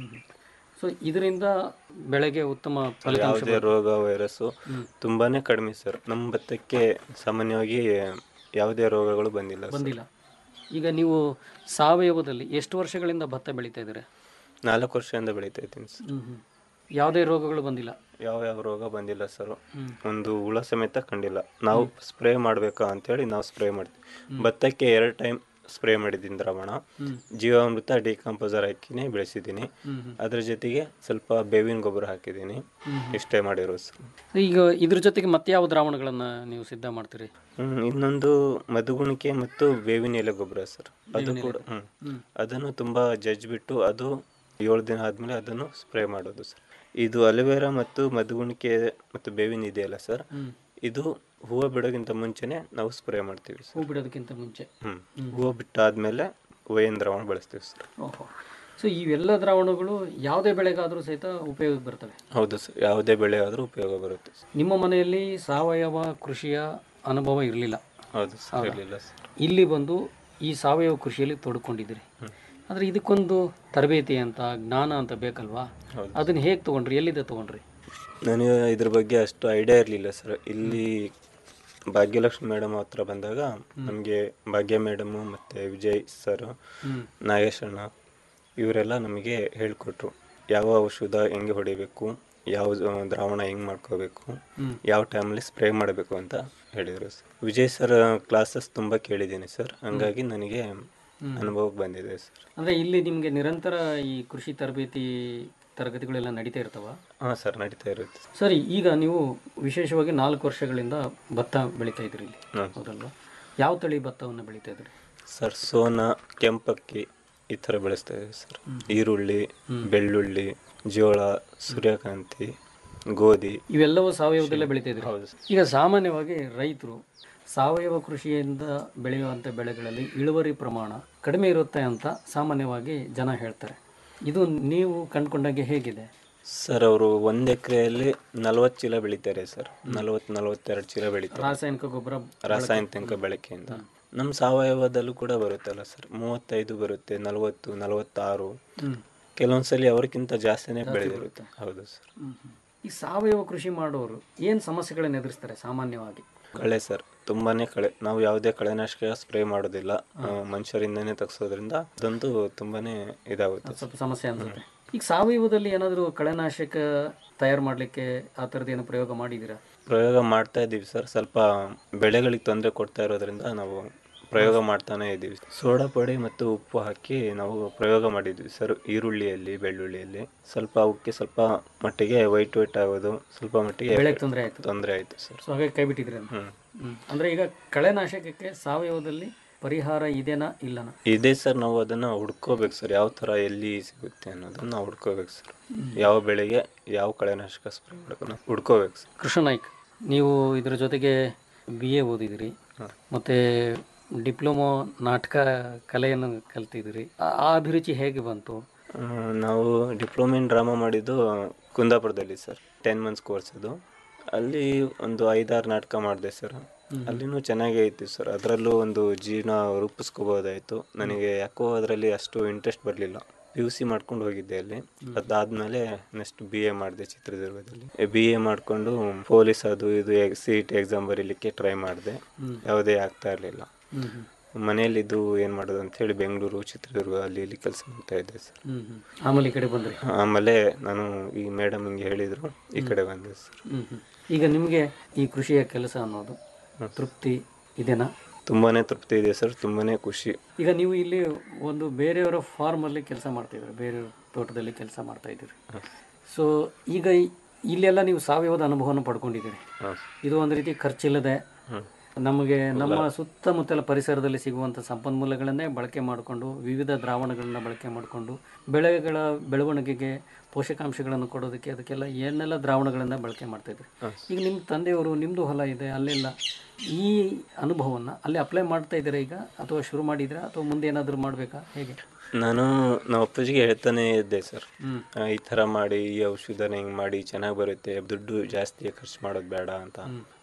ಸೊ ಇದರಿಂದ ಬೆಳೆಗೆ ಉತ್ತಮ ಫಲಿತಾಂಶ ಯಾವುದೇ ರೋಗ ವೈರಸ್ಸು ತುಂಬಾನೇ ಕಡಿಮೆ ಸರ್ ನಮ್ಮ ಭತ್ತಕ್ಕೆ ಸಾಮಾನ್ಯವಾಗಿ ಯಾವುದೇ ರೋಗಗಳು ಬಂದಿಲ್ಲ ಸರ್. ಬಂದಿಲ್ಲ ಈಗ ನೀವು ಸಾವಯವದಲ್ಲಿ ಎಷ್ಟು ವರ್ಷಗಳಿಂದ ಭತ್ತ ಬೆಳೀತಾ ಇದ್ದೀರಾ ನಾಲ್ಕು ವರ್ಷದಿಂದ ಬೆಳೀತಾ ಇದ್ದೀನಿ ಸರ್ ಯಾವುದೇ ರೋಗಗಳು ಬಂದಿಲ್ಲ ಯಾವ ಯಾವ ರೋಗ ಬಂದಿಲ್ಲ ಸರ್ ಒಂದು ಹುಳ ಸಮೇತ ಕಂಡಿಲ್ಲ ನಾವು ಸ್ಪ್ರೇ ಮಾಡ್ಬೇಕಾ ಅಂತೇಳಿ ನಾವು ಸ್ಪ್ರೇ ಮಾಡ್ತೀವಿ ಭತ್ತಕ್ಕೆ ಎರಡು ಟೈಮ್ ಸ್ಪ್ರೇ ಮಾಡಿದ್ದೀನಿ ದ್ರಾವಣ ಜೀವಾಮೃತ ಡಿಕಂಪೋಸರ್ ಹಾಕಿನೇ ಬೆಳೆಸಿದ್ದೀನಿ ಅದ್ರ ಜೊತೆಗೆ ಸ್ವಲ್ಪ ಬೇವಿನ ಗೊಬ್ಬರ ಹಾಕಿದ್ದೀನಿ ಇಷ್ಟೇ ಮಾಡಿರೋದು ಸರ್ ಈಗ ಇದ್ರ ಜೊತೆಗೆ ಮತ್ತೆ ಯಾವ ದ್ರಾವಣಗಳನ್ನು ನೀವು ಸಿದ್ಧ ಮಾಡ್ತೀರಿ ಹ್ಮ್, ಇನ್ನೊಂದು ಮಧುಗುಣಿಕೆ ಮತ್ತು ಬೇವಿನ ಎಲೆ ಗೊಬ್ಬರ ಸರ್ ಅದು ಕೂಡ ಹ್ಮ್ ಅದನ್ನು ತುಂಬಾ ಜಜ್ಜಿಬಿಟ್ಟು ಅದು ಏಳು ದಿನ ಆದ್ಮೇಲೆ ಅದನ್ನು ಸ್ಪ್ರೇ ಮಾಡೋದು ಸರ್ ಇದು ಅಲೋವೆರಾ ಮತ್ತು ಮಧುಗುಣಿಕೆ ಮತ್ತು ಬೇವಿನ ಇದೆಯಲ್ಲ ಸರ್ ಇದು ಹೂವು ಬಿಡೋಕ್ಕಿಂತ ಮುಂಚೆನೆ ನಾವು ಸ್ಪ್ರೇ ಮಾಡ್ತೀವಿ ಹೂ ಸರ್ ಬಿಡೋದಕ್ಕಿಂತ ಮುಂಚೆ ಹ್ಮ್ ಹೂವು ಬಿಟ್ಟಾದ್ಮೇಲೆ ವೈನ್ ದ್ರಾವಣ ಬಳಸ್ತೀವಿ ಸರ್ ಓಹೋ ಸೊ ಇವೆಲ್ಲ ದ್ರಾವಣಗಳು ಯಾವುದೇ ಬೆಳೆಗಾದರೂ ಸಹಿತ ಉಪಯೋಗಕ್ಕೆ ಬರ್ತವೆ ಹೌದು ಸರ್ ಯಾವುದೇ ಬೆಳೆ ಆದರೂ ಉಪಯೋಗ ಬರುತ್ತೆ ಸರ್ ನಿಮ್ಮ ಮನೆಯಲ್ಲಿ ಸಾವಯವ ಕೃಷಿಯ ಅನುಭವ ಇರಲಿಲ್ಲ ಹೌದು ಸರ್ ಇರಲಿಲ್ಲ ಸರ್ ಇಲ್ಲಿ ಬಂದು ಈ ಸಾವಯವ ಕೃಷಿಯಲ್ಲಿ ತೊಡ್ಕೊಂಡಿದ್ದೀರಿ ಆದರೆ ಇದಕ್ಕೊಂದು ತರಬೇತಿ ಅಂತ ಜ್ಞಾನ ಅಂತ ಬೇಕಲ್ವಾ ಅದನ್ನ ಹೇಗೆ ತೊಗೊಂಡ್ರಿ ಎಲ್ಲಿಂದ ತೊಗೊಂಡ್ರಿ ನನಗೆ ಇದ್ರ ಬಗ್ಗೆ ಅಷ್ಟು ಐಡಿಯಾ ಇರಲಿಲ್ಲ ಸರ್ ಇಲ್ಲಿ ಭಾಗ್ಯಲಕ್ಷ್ಮಿ ಮೇಡಮ್ ಹತ್ರ ಬಂದಾಗ ನಮಗೆ ಭಾಗ್ಯ ಮೇಡಮು ಮತ್ತು ವಿಜಯ್ ಸರ್ ನಾಗೇಶ್ ಅಣ್ಣ ಇವರೆಲ್ಲ ನಮಗೆ ಹೇಳಿಕೊಟ್ರು ಯಾವ ಔಷಧ ಹೆಂಗೆ ಹೊಡಿಬೇಕು ಯಾವ ಆ, ದ್ರಾವಣ ಹೆಂಗೆ ಮಾಡ್ಕೋಬೇಕು ಯಾವ ಟೈಮಲ್ಲಿ ಸ್ಪ್ರೇ ಮಾಡಬೇಕು ಅಂತ ಹೇಳಿದರು ಸರ್ ವಿಜಯ್ ಸರ್ ಕ್ಲಾಸಸ್ ತುಂಬ ಕೇಳಿದ್ದೀನಿ ಸರ್ ಹಂಗಾಗಿ ನನಗೆ ಅನುಭವಕ್ಕೆ ಬಂದಿದೆ ಸರ್ ಅಂದರೆ ಇಲ್ಲಿ ನಿಮಗೆ ನಿರಂತರ ಈ ಕೃಷಿ ತರಬೇತಿ ತರಗತಿಗಳೆಲ್ಲ ನಡೀತಾ ಇರ್ತಾವ ಹಾಂ ಸರ್ ನಡೀತಾ ಇರುತ್ತೆ ಸರಿ ಈಗ ನೀವು ವಿಶೇಷವಾಗಿ ನಾಲ್ಕು ವರ್ಷಗಳಿಂದ ಭತ್ತ ಬೆಳೀತಾ ಇದ್ರಿ ಇಲ್ಲಿ ಹೌದಲ್ವಾ ಯಾವ ತಳಿ ಭತ್ತವನ್ನು ಬೆಳೀತಾ ಇದ್ರಿ ಸರ್ ಸೋನಾ ಕೆಂಪಕ್ಕಿ ಈ ಥರ ಬೆಳೆಸ್ತಾ ಇದ್ದೀವಿ ಸರ್ ಈರುಳ್ಳಿ ಬೆಳ್ಳುಳ್ಳಿ ಜೋಳ ಸೂರ್ಯಕಾಂತಿ ಗೋಧಿ ಇವೆಲ್ಲವೂ ಸಾವಯವದಲ್ಲೇ ಬೆಳೀತಾ ಇದ್ರಿ ಹೌದು ಸರ್ ಈಗ ಸಾಮಾನ್ಯವಾಗಿ ರೈತರು ಸಾವಯವ ಕೃಷಿಯಿಂದ ಬೆಳೆಯುವಂಥ ಬೆಳೆಗಳಲ್ಲಿ ಇಳುವರಿ ಪ್ರಮಾಣ ಕಡಿಮೆ ಇರುತ್ತೆ ಅಂತ ಸಾಮಾನ್ಯವಾಗಿ ಜನ ಹೇಳ್ತಾರೆ ಇದು ನೀವು ಕಂಡುಕೊಂಡಾಗೆ ಹೇಗಿದೆ ಸರ್ ಅವರು ಒಂದು ಎಕರೆಯಲ್ಲಿ ನಲವತ್ತು ಚೀಲ ಬೆಳಿತಾರೆ ಸರ್ ನಲವತ್ತು ನಲವತ್ತೆರಡು ಚೀಲ ಬೆಳಿತಾರೆ ರಾಸಾಯನಿಕ ಗೊಬ್ಬರ ರಾಸಾಯನಿಕ ಬಳಕೆಯಿಂದ ನಮ್ಮ ಸಾವಯವದಲ್ಲೂ ಕೂಡ ಬರುತ್ತಲ್ಲ ಸರ್ ಮೂವತ್ತೈದು ಬರುತ್ತೆ ನಲವತ್ತು ನಲವತ್ತಾರು ಕೆಲವೊಂದ್ಸಲಿ ಅವ್ರಿಗಿಂತ ಜಾಸ್ತಿನೇ ಬೆಳೆದಿರುತ್ತೆ ಹೌದು ಸರ್ ಈ ಸಾವಯವ ಕೃಷಿ ಮಾಡೋರು ಏನು ಸಮಸ್ಯೆಗಳನ್ನು ಎದುರಿಸ್ತಾರೆ ಸಾಮಾನ್ಯವಾಗಿ ಕಳೆ ಸರ್ ತುಂಬಾನೇ ಕಳೆ ನಾವು ಯಾವುದೇ ಕಳೆನಾಶಕ ಸ್ಪ್ರೇ ಮಾಡೋದಿಲ್ಲ ಆ, ಮನುಷ್ಯರಿಂದನೇ ತೆಗ್ಸೋದ್ರಿಂದ ಅದಂತೂ ತುಂಬಾನೇ ಇದಾಗುತ್ತೆ ಸ್ವಲ್ಪ ಸಮಸ್ಯೆ ಅನ್ಸುತ್ತೆ ಈಗ ಸಾವಯವದಲ್ಲಿ ಏನಾದರೂ ಕಳೆನಾಶಕ ತಯಾರು ಮಾಡಲಿಕ್ಕೆ ಆ ಥರದ್ದು ಏನು ಪ್ರಯೋಗ ಮಾಡಿದ್ದೀರಾ ಪ್ರಯೋಗ ಮಾಡ್ತಾ ಇದ್ದೀವಿ ಸರ್ ಸ್ವಲ್ಪ ಬೆಳೆಗಳಿಗೆ ತೊಂದರೆ ಕೊಡ್ತಾ ಇರೋದ್ರಿಂದ ನಾವು ಪ್ರಯೋಗ ಮಾಡ್ತಾನೆ ಇದ್ದೀವಿ ಸೋಡಾ ಪುಡಿ ಮತ್ತು ಉಪ್ಪು ಹಾಕಿ ನಾವು ಪ್ರಯೋಗ ಮಾಡಿದ್ವಿ ಸರ್ ಈರುಳ್ಳಿಯಲ್ಲಿ ಬೆಳ್ಳುಳ್ಳಿಯಲ್ಲಿ ಸ್ವಲ್ಪ ಅವಕ್ಕೆ ಸ್ವಲ್ಪ ಮಟ್ಟಿಗೆ ವೈಟ್ ವೈಟ್ ಆಗೋದು ಸ್ವಲ್ಪ ಮಟ್ಟಿಗೆ ಬೆಳೆಗೆ ತೊಂದರೆ ಆಯಿತು ತೊಂದರೆ ಆಯಿತು ಸರ್ ಸೊ ಹಾಗಾಗಿ ಕೈ ಬಿಟ್ಟಿದ್ರಿ ಅಂತ ಹ್ಮ್. ಹ್ಮ್. ಅಂದ್ರೆ ಈಗ ಕಳೆನಾಶಕಕ್ಕೆ ಸಾವಯವದಲ್ಲಿ ಪರಿಹಾರ ಇದೆನಾ ಇಲ್ಲನಾ ಇದೆ ಸರ್ ನಾವು ಅದನ್ನ ಹುಡ್ಕೋಬೇಕು ಸರ್ ಯಾವ ಥರ ಎಲ್ಲಿ ಸಿಗುತ್ತೆ ಅನ್ನೋದನ್ನ ನಾವು ಹುಡ್ಕೋಬೇಕು ಸರ್ ಯಾವ ಬೆಳೆಗೆ ಯಾವ ಕಳೆನಾಶಕ ಸ್ಪ್ರೇ ಮಾಡಬೇಕು ನಾವು ಹುಡ್ಕೋಬೇಕು ಸರ್ ಕೃಷ್ಣ ನಾಯ್ಕ್ ನೀವು ಇದರ ಜೊತೆಗೆ ಬಿ ಎ ಓದಿದಿರಿ ಮತ್ತೆ ಡಿಪ್ಲೊಮೊ ನಾಟಕ ಕಲೆಯನ್ನು ಕಲ್ತಿದ್ದೀರಿ ಆ- ಆ ಅಭಿರುಚಿ ಹೇಗೆ ಬಂತು ಆ, ನಾವು ಡಿಪ್ಲೊಮಾ ಇನ್ ಡ್ರಾಮಾ ಮಾಡಿದ್ದು ಕುಂದಾಪುರದಲ್ಲಿ ಸರ್ ಟೆನ್ ಮಂತ್ಸ್ ಕೋರ್ಸ್ ಅದು ಅಲ್ಲಿ ಒಂದು ಐದಾರು ನಾಟಕ ಮಾಡಿದೆ ಸರ್ ಅಲ್ಲಿನೂ ಚೆನ್ನಾಗೇ ಇತ್ತು ಸರ್ ಅದರಲ್ಲೂ ಒಂದು ಜೀವನ ರೂಪಿಸ್ಕೋಬೋದಾಯಿತು ನನಗೆ ಯಾಕೋ ಅದರಲ್ಲಿ ಅಷ್ಟು ಇಂಟ್ರೆಸ್ಟ್ ಬರಲಿಲ್ಲ ಪಿ ಯು ಸಿ ಮಾಡ್ಕೊಂಡು ಹೋಗಿದ್ದೆ ಅಲ್ಲಿ ಅದಾದ್ಮೇಲೆ ನೆಕ್ಸ್ಟ್ ಬಿ ಎ ಮಾಡಿದೆ ಚಿತ್ರದುರ್ಗದಲ್ಲಿ ಬಿ ಎ ಮಾಡಿಕೊಂಡು ಪೊಲೀಸ್ ಅದು ಇದು ಸಿ ಟಿ ಎಕ್ಸಾಮ್ ಬರೀಲಿಕ್ಕೆ ಟ್ರೈ ಮಾಡಿದೆ ಯಾವುದೇ ಆಗ್ತಾ ಇರಲಿಲ್ಲ ಮನೆಯಲ್ಲಿದ್ದು ಏನು ಮಾಡೋದು ಅಂತ ಹೇಳಿ ಬೆಂಗಳೂರು ಚಿತ್ರದುರ್ಗ ಅಲ್ಲಿ ಇಲ್ಲಿ ಕೆಲಸ ಮಾಡ್ತಾ ಇದ್ದೆ ಸರ್ ಹ್ಮ್ ಹ್ಮ್. ಆಮೇಲೆ ಈ ಕಡೆ ಬಂದ್ರಿ ಆಮೇಲೆ ನಾನು ಈ ಮೇಡಮ್ ಹಿಂಗೆ ಹೇಳಿದ್ರು ಈ ಕಡೆ ಬಂದೆ ಸರ್ ಹ್ಮ್ ಹ್ಮ್. ಈಗ ನಿಮಗೆ ಈ ಕೃಷಿಯ ಕೆಲಸ ಅನ್ನೋದು ತೃಪ್ತಿ ಇದೆನಾ ತುಂಬಾನೇ ತೃಪ್ತಿ ಇದೆ ಸರ್ ತುಂಬಾನೇ ಖುಷಿ ಈಗ ನೀವು ಇಲ್ಲಿ ಒಂದು ಬೇರೆಯವರ ಫಾರ್ಮಲ್ಲಿ ಕೆಲಸ ಮಾಡ್ತಾ ಇದ್ದೀರಿ ಬೇರೆ ತೋಟದಲ್ಲಿ ಕೆಲಸ ಮಾಡ್ತಾ ಇದ್ದೀರಿ ಸೊ ಈಗ ಈ- ಇಲ್ಲೆಲ್ಲ ನೀವು ಸಾವಯವದ ಅನುಭವನ ಪಡ್ಕೊಂಡಿದ್ದೀರಿ ಹಾಂ ಇದು ಒಂದು ರೀತಿ ಖರ್ಚಿಲ್ಲದೆ ನಮಗೆ ನಮ್ಮ ಸುತ್ತಮುತ್ತಲ ಪರಿಸರದಲ್ಲಿ ಸಿಗುವಂಥ ಸಂಪನ್ಮೂಲಗಳನ್ನೇ ಬಳಕೆ ಮಾಡಿಕೊಂಡು ವಿವಿಧ ದ್ರಾವಣಗಳನ್ನ ಬಳಕೆ ಮಾಡಿಕೊಂಡು ಬೆಳೆಗಳ ಬೆಳವಣಿಗೆಗೆ ಪೋಷಕಾಂಶಗಳನ್ನು ಕೊಡೋದಕ್ಕೆ ಅದಕ್ಕೆಲ್ಲ ಏನೆಲ್ಲ ದ್ರಾವಣಗಳನ್ನು ಬಳಕೆ ಮಾಡ್ತಾ ಇದ್ರಿ ಈಗ ನಿಮ್ಮ ತಂದೆಯವರು ನಿಮ್ಮದು ಹೊಲ ಇದೆ ಅಲ್ಲೆಲ್ಲ ಈ ಅನುಭವವನ್ನು ಅಲ್ಲಿ ಅಪ್ಲೈ ಮಾಡ್ತಾ ಇದ್ದೀರಾ ಈಗ ಅಥವಾ ಶುರು ಮಾಡಿದ್ದೀರಾ ಅಥವಾ ಮುಂದೆ ಏನಾದರೂ ಮಾಡಬೇಕಾ ಹೇಗೆ ನಾನು ನಮ್ಮ ಅಪ್ಪಾಜಿಗೆ ಹೇಳ್ತಾನೆ ಇದ್ದೆ ಸರ್ ಆ, ಈ ಥರ ಮಾಡಿ ಈ ಔಷಧನ ಹಿಂಗೆ ಮಾಡಿ ಚೆನ್ನಾಗಿ ಬರುತ್ತೆ ದುಡ್ಡು ಜಾಸ್ತಿ ಖರ್ಚು ಮಾಡೋದು ಬೇಡ ಅಂತ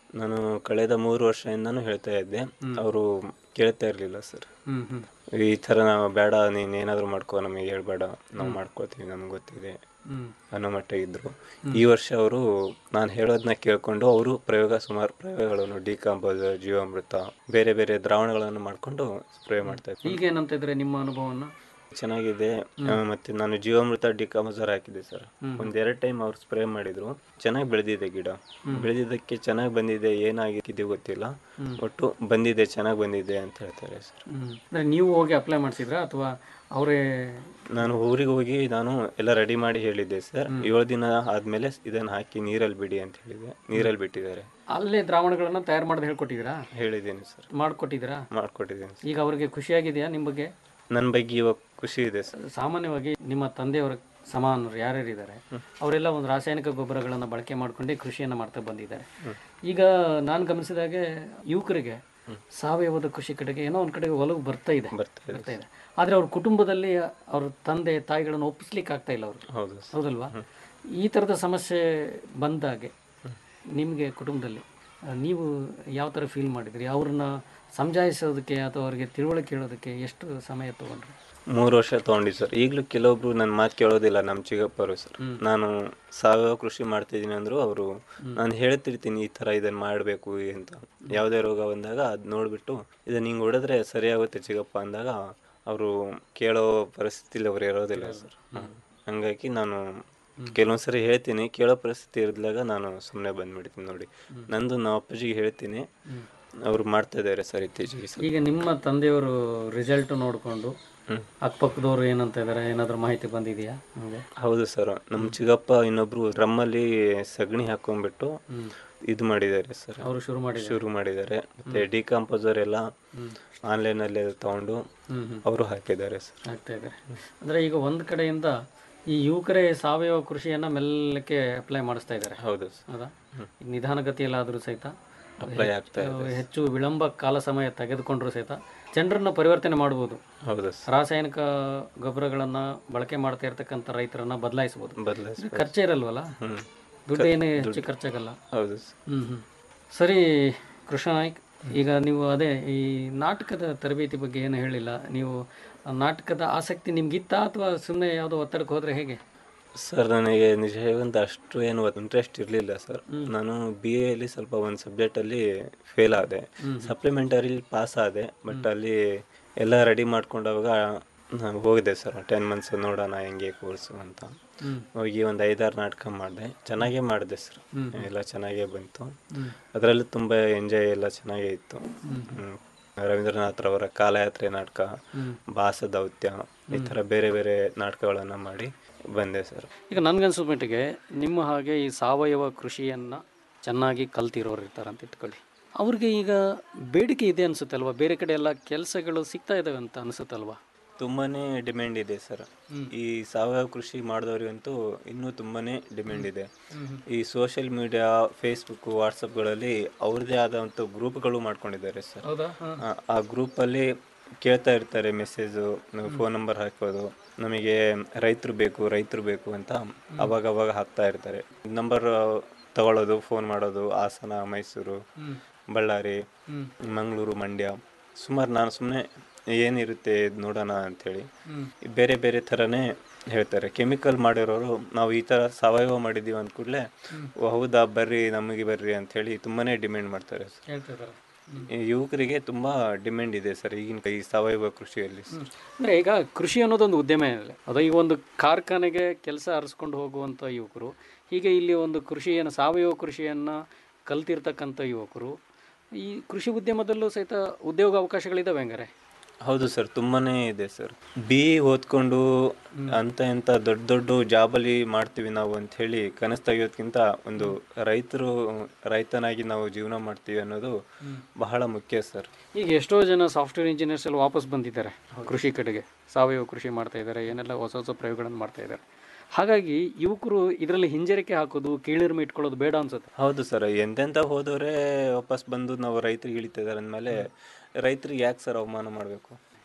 ನಾನು ಕಳೆದ ಮೂರು ವರ್ಷದಿಂದನೂ ಹೇಳ್ತಾ ಇದ್ದೆ ಅವರು ಕೇಳ್ತಾ ಇರಲಿಲ್ಲ ಸರ್ ಹ್ಮ್ ಹ್ಮ್ ಈ ಥರ ನಾವು ಬೇಡ ನೀನು ಏನಾದರೂ ಮಾಡ್ಕೋ ನಮಗೆ ಹೇಳ್ಬೇಡ ನಾವು ಮಾಡ್ಕೋತೀವಿ ನಮ್ಗೆ ಗೊತ್ತಿದೆ ಹ್ಮ್ ಅನ್ನೋ ಮಟ್ಟ ಇದ್ರು ಈ ವರ್ಷ ಅವರು ನಾನು ಹೇಳೋದನ್ನ ಕೇಳ್ಕೊಂಡು ಅವರು ಪ್ರಯೋಗ ಸುಮಾರು ಪ್ರಯೋಗಗಳನ್ನು ಡಿಕಾಂಪೋಸರ್ ಜೀವಾಮೃತ ಬೇರೆ ಬೇರೆ ದ್ರಾವಣಗಳನ್ನು ಮಾಡ್ಕೊಂಡು ಸ್ಪ್ರೇ ಮಾಡ್ತಾ ಇದ್ರು ಈಗ ಏನಂತ ಇದ್ರೆ ನಿಮ್ಮ ಅನುಭವನ ಚೆನ್ನಾಗಿದೆ ಆ, ಮತ್ತೆ ನಾನು ಜೀವಾಮೃತ ಡಿಕಾಂಪೋಸರ್ ಹಾಕಿದ್ದೆ ಸರ್ ಒಂದ್ ಎರಡು ಟೈಮ್ ಅವ್ರು ಸ್ಪ್ರೇ ಮಾಡಿದ್ರು ಚೆನ್ನಾಗಿ ಬೆಳೆದಿದೆ ಗಿಡ ಬೆಳೆದಿದ್ದಕ್ಕೆ ಚೆನ್ನಾಗಿ ಬಂದಿದೆ ಏನಾಗಿದೆ ಗೊತ್ತಿಲ್ಲ ಒಟ್ಟು ಬಂದಿದೆ ಚೆನ್ನಾಗಿ ಬಂದಿದೆ ಅಂತ ಹೇಳ್ತಾರೆ ಸರ್ ಹ್ಮ್ ಅಂದ್ರೆ ನೀವು ಹೋಗಿ ಅಪ್ಲೈ ಮಾಡಿಸಿದ್ರಾ ಅಥವಾ ಅವರೇ ನಾನು ಊರಿಗೆ ಹೋಗಿ ನಾನು ಎಲ್ಲ ರೆಡಿ ಮಾಡಿ ಹೇಳಿದ್ದೆ ಸರ್ ಏಳು ದಿನ ಆದ್ಮೇಲೆ ಇದನ್ನ ಹಾಕಿ ನೀರಲ್ಲಿ ಬಿಡಿ ಅಂತ ಹೇಳಿದೆ ನೀರಲ್ಲಿ ಬಿಟ್ಟಿದ್ದಾರೆ ಅಲ್ಲೇ ದ್ರಾವಣಗಳನ್ನ ತಯಾರು ಮಾಡೋದು ಹೇಳ್ಕೊಟ್ಟಿದ್ದೀರಾ ಹೇಳಿದ್ದೀನಿ ಸರ್ ಮಾಡ್ಕೊಟ್ಟಿದ್ದೀರಾ ಮಾಡ್ಕೊಟ್ಟಿದ್ದೀನಿ ಸರ್ ಈಗ ಅವ್ರಿಗೆ ಖುಷಿಯಾಗಿದೆಯಾ ನಿಮ್ಮ ಬಗ್ಗೆ ನನ್ನ ಬಗ್ಗೆ ಇವಾಗ ಖುಷಿ ಇದೆ ಸರ್ ಸಾಮಾನ್ಯವಾಗಿ ನಿಮ್ಮ ತಂದೆಯವರ ಸಮಾನರು ಯಾರ್ಯಾರಿದ್ದಾರೆ ಅವರೆಲ್ಲ ಒಂದು ರಾಸಾಯನಿಕ ಗೊಬ್ಬರಗಳನ್ನು ಬಳಕೆ ಮಾಡ್ಕೊಂಡೇ ಕೃಷಿಯನ್ನು ಮಾಡ್ತಾ ಬಂದಿದ್ದಾರೆ ಈಗ ನಾನು ಗಮನಿಸಿದಾಗೆ ಯುವಕರಿಗೆ ಸಾವಯವದ ಕೃಷಿ ಕಡೆಗೆ ಏನೋ ಒಂದು ಕಡೆಗೆ ಒಲವು ಬರ್ತಾ ಇದೆ ಬರ್ತಾ ಇದೆ. ಬರ್ತಾ ಇದೆ ಆದರೆ ಅವ್ರ ಕುಟುಂಬದಲ್ಲಿ ಅವ್ರ ತಂದೆ ತಾಯಿಗಳನ್ನು ಒಪ್ಪಿಸ್ಲಿಕ್ಕೆ ಆಗ್ತಾ ಇಲ್ಲ ಅವರು ಹೌದು ಸರ್ ಹೌದಲ್ವಾ ಈ ಥರದ ಸಮಸ್ಯೆ ಬಂದಾಗೆ ನಿಮಗೆ ಕುಟುಂಬದಲ್ಲಿ ಆ, ನೀವು ಯಾವ ಥರ ಫೀಲ್ ಮಾಡಿದ್ರಿ ಅವ್ರನ್ನ ಸಮಜಾಯಿಸೋದಕ್ಕೆ ಅಥವಾ ಅವ್ರಿಗೆ ತಿಳುವಳಿಕೆ ಹೇಳೋದಕ್ಕೆ ಎಷ್ಟು ಸಮಯ ತಗೊಂಡ್ರಿ ಮೂರು ವರ್ಷ ತಗೊಂಡಿ ಸರ್ ಈಗಲೂ ಕೆಲವೊಬ್ರು ನನ್ನ ಮಾತು ಕೇಳೋದಿಲ್ಲ ನಮ್ಮ ಚಿಕ್ಕಪ್ಪರು ಸರ್ ನಾನು ಸಾವಯವ ಕೃಷಿ ಮಾಡ್ತಿದ್ದೀನಿ ಅಂದ್ರು ಅವರು ನಾನು ಹೇಳ್ತಿರ್ತೀನಿ ಈ ಥರ ಇದನ್ನ ಮಾಡಬೇಕು ಅಂತ ಯಾವುದೇ ರೋಗ ಬಂದಾಗ ಅದು ನೋಡಿಬಿಟ್ಟು ಇದನ್ನ ಹಿಂಗೆ ಹೊಡೆದ್ರೆ ಸರಿಯಾಗುತ್ತೆ ಚಿಕ್ಕಪ್ಪ ಅಂದಾಗ ಅವರು ಕೇಳೋ ಪರಿಸ್ಥಿತಿಲಿ ಅವ್ರು ಇರೋದಿಲ್ಲ ಸರ್ ಹಂಗಾಗಿ ನಾನು ಕೆಲವೊಂದ್ಸರಿ ಹೇಳ್ತೀನಿ ಕೇಳೋ ಪರಿಸ್ಥಿತಿ ಇರಿದಾಗ ನಾನು ಸುಮ್ಮನೆ ಬಂದ್ಬಿಡ್ತೀನಿ ನೋಡಿ ನಂದು ನಮ್ಮ ಅಪ್ಪಾಜಿಗೆ ಹೇಳ್ತೀನಿ ಅವ್ರು ಮಾಡ್ತಾ ಇದ್ದಾರೆ ಸರ್ ಇತ್ತೀಚೆಗೆ ಸರ್ ಈಗ ನಿಮ್ಮ ತಂದೆಯವರು ರಿಸಲ್ಟ್ ನೋಡಿಕೊಂಡು ಅಕ್ಕಪಕ್ಕದವ್ರು ಏನಂತ ಇದ್ದಾರೆ ಏನಾದರೂ ಮಾಹಿತಿ ಬಂದಿದೆಯಾ ನಿಮಗೆ ಹೌದು ಸರ್ ನಮ್ಮ ಚಿಕ್ಕಪ್ಪ ಇನ್ನೊಬ್ರು ಡ್ರಮ್ಮಲ್ಲಿ ಸಗಣಿ ಹಾಕೊಂಡ್ಬಿಟ್ಟು ಇದು ಮಾಡಿದ್ದಾರೆ ಸರ್ ಅವರು ಶುರು ಮಾಡಿ ಶುರು ಮಾಡಿದ್ದಾರೆ ಮತ್ತೆ ಡಿಕಾಂಪೋಸರ್ ಎಲ್ಲ ಆನ್ಲೈನಲ್ಲಿ ತಗೊಂಡು ಅವರು ಹಾಕಿದ್ದಾರೆ ಸರ್ ಆಗ್ತಾ ಇದ್ದಾರೆ ಅಂದರೆ ಈಗ ಒಂದು ಕಡೆಯಿಂದ ಈ ಯುವಕರೇ ಸಾವಯವ ಕೃಷಿಯನ್ನು ಮೆಲ್ಲಕ್ಕೆ ಅಪ್ಲೈ ಮಾಡಿಸ್ತಾ ಇದ್ದಾರೆ ಹೌದು ಸರ್ ಹೌದಾ ನಿಧಾನಗತಿಯಲ್ಲಾದರೂ ಸಹಿತ ಅಪ್ಲೈ ಆಗ್ತಾ ಅಹ್, ಹೆಚ್ಚು ವಿಳಂಬ ಕಾಲ ಸಮಯ ತೆಗೆದುಕೊಂಡ್ರು ಸಹಿತ ಜನರನ್ನ ಪರಿವರ್ತನೆ ಮಾಡ್ಬೋದು ಹೌದು ಸರ್ ರಾಸಾಯನಿಕ ಗೊಬ್ಬರಗಳನ್ನ ಬಳಕೆ ಮಾಡ್ತಾ ಇರ್ತಕ್ಕಂಥ ರೈತರನ್ನ ಬದಲಾಯಿಸ್ಬೋದು ಬದಲಾಯಿಸಿ ಇದು ಖರ್ಚೇ ಇರಲ್ವಲ್ಲ ದುಡ್ಡು ಏನು ಹೆಚ್ಚು ಖರ್ಚಾಗಲ್ಲ ಹೌದು ಸರ್ ಹ್ಮ್ ಹ್ಮ್ ಸರಿ ಕೃಷ್ಣ ನಾಯ್ಕ್ ಈಗ ನೀವು ಅದೇ ಈ ನಾಟಕದ ತರಬೇತಿ ಬಗ್ಗೆ ಏನು ಹೇಳಿಲ್ಲ ನೀವು ಆ ನಾಟಕದ ಆಸಕ್ತಿ ನಿಮ್ಗಿತ್ತಾ ಅಥವಾ ಸುಮ್ಮನೆ ಯಾವುದೋ ಒತ್ತಡಕ್ಕೆ ಹೋದ್ರೆ ಹೇಗೆ ಸರ್ ನನಗೆ ನಿಜ ಹೇಗಂತ ಅಷ್ಟು ಏನು ಇಂಟ್ರೆಸ್ಟ್ ಇರಲಿಲ್ಲ ಸರ್ ನಾನು ಬಿ ಎಲ್ಲಿ ಸ್ವಲ್ಪ ಒಂದು ಸಬ್ಜೆಕ್ಟಲ್ಲಿ ಫೇಲ್ ಆದೆ ಸಪ್ಲಿಮೆಂಟರಿ ಪಾಸ್ ಆದೆ ಬಟ್ ಅಲ್ಲಿ ಎಲ್ಲ ರೆಡಿ ಮಾಡ್ಕೊಂಡಾಗ ನಾನು ಹೋಗಿದೆ ಸರ್ ಟೆನ್ ಮಂತ್ಸ್ ನೋಡೋಣ ಹೆಂಗೆ ಕೋರ್ಸು ಅಂತ ಹೋಗಿ ಒಂದು ಐದಾರು ನಾಟಕ ಮಾಡಿದೆ ಚೆನ್ನಾಗೇ ಮಾಡಿದೆ ಸರ್ ಎಲ್ಲ ಚೆನ್ನಾಗೇ ಬಂತು ಅದರಲ್ಲೂ ತುಂಬ ಎಂಜಾಯ್ ಎಲ್ಲ ಚೆನ್ನಾಗೇ ಇತ್ತು ಹ್ಮ್. ರವೀಂದ್ರನಾಥ್ ರವರ ಕಾಲಯಾತ್ರೆ ನಾಟಕ ಭಾಸ ದೌತ್ಯ ಈ ಥರ ಬೇರೆ ಬೇರೆ ನಾಟಕಗಳನ್ನು ಮಾಡಿ ಬಂದೆ ಸರ್ ಈಗ ನನ್ಗನ್ಸೋ ಮಟ್ಟಿಗೆ ನಿಮ್ಮ ಹಾಗೆ ಈ ಸಾವಯವ ಕೃಷಿಯನ್ನ ಚೆನ್ನಾಗಿ ಕಲ್ತಿರೋರು ಇರ್ತಾರೆ ಅಂತ ಇಟ್ಕೊಳ್ಳಿ ಅವ್ರಿಗೆ ಈಗ ಬೇಡಿಕೆ ಇದೆ ಅನ್ಸುತ್ತಲ್ವಾ ಬೇರೆ ಕಡೆ ಎಲ್ಲ ಕೆಲಸಗಳು ಸಿಗ್ತಾ ಇದಾವೆ ಅಂತ ಅನ್ಸುತ್ತಲ್ವಾ ತುಂಬಾನೇ ಡಿಮ್ಯಾಂಡ್ ಇದೆ ಸರ್ ಈ ಸಾವಯವ ಕೃಷಿ ಮಾಡಿದವರಿಗಂತೂ ಇನ್ನೂ ತುಂಬಾನೇ ಡಿಮ್ಯಾಂಡ್ ಇದೆ ಈ ಸೋಷಿಯಲ್ ಮೀಡಿಯಾ ಫೇಸ್ಬುಕ್ ವಾಟ್ಸಪ್ಗಳಲ್ಲಿ ಅವ್ರದ್ದೇ ಆದಂಥ ಗ್ರೂಪ್ಗಳು ಮಾಡ್ಕೊಂಡಿದ್ದಾರೆ ಸರ್ ಹೌದಾ ಆ- ಆ ಗ್ರೂಪಲ್ಲಿ ಕೇಳ್ತಾ ಇರ್ತಾರೆ ಮೆಸೇಜು ಫೋನ್ ನಂಬರ್ ಹಾಕೋದು ನಮಗೆ ರೈತರು ಬೇಕು ರೈತರು ಬೇಕು ಅಂತ ಅವಾಗ ಅವಾಗ ಹಾಕ್ತಾ ಇರ್ತಾರೆ ನಂಬರ್ ತಗೊಳ್ಳೋದು ಫೋನ್ ಮಾಡೋದು ಹಾಸನ ಮೈಸೂರು ಬಳ್ಳಾರಿ ಮಂಗಳೂರು ಮಂಡ್ಯ ಸುಮಾರು ನಾನು ಸುಮ್ಮನೆ ಏನಿರುತ್ತೆ ಇದ್ ನೋಡೋಣ ಅಂಥೇಳಿ ಬೇರೆ ಬೇರೆ ಥರನೇ ಹೇಳ್ತಾರೆ ಕೆಮಿಕಲ್ ಮಾಡಿರೋರು ನಾವು ಈ ಥರ ಸಾವಯವ ಮಾಡಿದ್ದೀವಿ ಅಂದ ಕೂಡಲೇ ಹೌದಾ ಬರ್ರಿ ನಮಗೆ ಬರ್ರಿ ಅಂಥೇಳಿ ತುಂಬಾನೇ ಡಿಮ್ಯಾಂಡ್ ಮಾಡ್ತಾರೆ ಸರ್ ಹೇಳ್ತಿದ್ದಾರೆ ಈ ಯುವಕರಿಗೆ ತುಂಬಾ ಡಿಮ್ಯಾಂಡ್ ಇದೆ ಸರ್ ಈಗಿನ ಈ ಸಾವಯವ ಕೃಷಿಯಲ್ಲಿ ಸರ್. ಅಂದ್ರೆ ಈಗ ಕೃಷಿ ಅನ್ನೋದೊಂದು ಉದ್ಯಮ ಇಲ್ಲ ಅದು ಈಗ ಒಂದು ಕಾರ್ಖಾನೆಗೆ ಕೆಲಸ ಅರಸ್ಕೊಂಡು ಹೋಗುವಂಥ ಯುವಕರು ಹೀಗೆ ಇಲ್ಲಿ ಒಂದು ಕೃಷಿಯನ್ನು ಸಾವಯವ ಕೃಷಿಯನ್ನು ಕಲ್ತಿರ್ತಕ್ಕಂಥ ಯುವಕರು ಈ ಕೃಷಿ ಉದ್ಯಮದಲ್ಲೂ ಸಹಿತ ಉದ್ಯೋಗ ಅವಕಾಶಗಳಿದಾವೆ ಹಂಗಾರೆ ಹೌದು ಸರ್ ತುಂಬಾನೇ ಇದೆ ಸರ್ ಬಿ ಓದ್ಕೊಂಡು ಅಂತ ಎಂತ ದೊಡ್ಡ ದೊಡ್ಡ ಜಾಬಲ್ಲಿ ಮಾಡ್ತೀವಿ ನಾವು ಅಂತ ಹೇಳಿ ಕನಸು ತೆಗೆಯೋದ್ಕಿಂತ ಒಂದು ರೈತರು ರೈತನಾಗಿ ನಾವು ಜೀವನ ಮಾಡ್ತೀವಿ ಅನ್ನೋದು ಬಹಳ ಮುಖ್ಯ ಸರ್ ಈಗ ಎಷ್ಟೋ ಜನ ಸಾಫ್ಟ್ವೇರ್ ಇಂಜಿನಿಯರ್ಸ್ ಎಲ್ಲ ವಾಪಸ್ ಬಂದಿದ್ದಾರೆ ಕೃಷಿ ಕಡೆಗೆ ಸಾವಯವ ಕೃಷಿ ಮಾಡ್ತಾ ಇದ್ದಾರೆ ಏನೆಲ್ಲ ಹೊಸ ಹೊಸ ಪ್ರಯೋಗಗಳನ್ನು ಮಾಡ್ತಾ ಇದ್ದಾರೆ ಹಾಗಾಗಿ ಯುವಕರು ಇದರಲ್ಲಿ ಹಿಂಜರಿಕೆ ಹಾಕೋದು ಕೀಳಿರ್ಮೆ ಇಟ್ಕೊಳ್ಳೋದು ಬೇಡ ಅನ್ಸುತ್ತೆ ಹೌದು ಸರ್ ಎಂತೆಂತ ಹೋದವರೇ ವಾಪಸ್ ಬಂದು ನಾವು ರೈತರಿಗೆ ಇಳಿತಿದ್ದಾರೆ ಅಂದಮೇಲೆ ರೈತರಿಗೆ ಯಾಕೆ ಸರ್ ಅವಮಾನ ಮಾಡಬೇಕು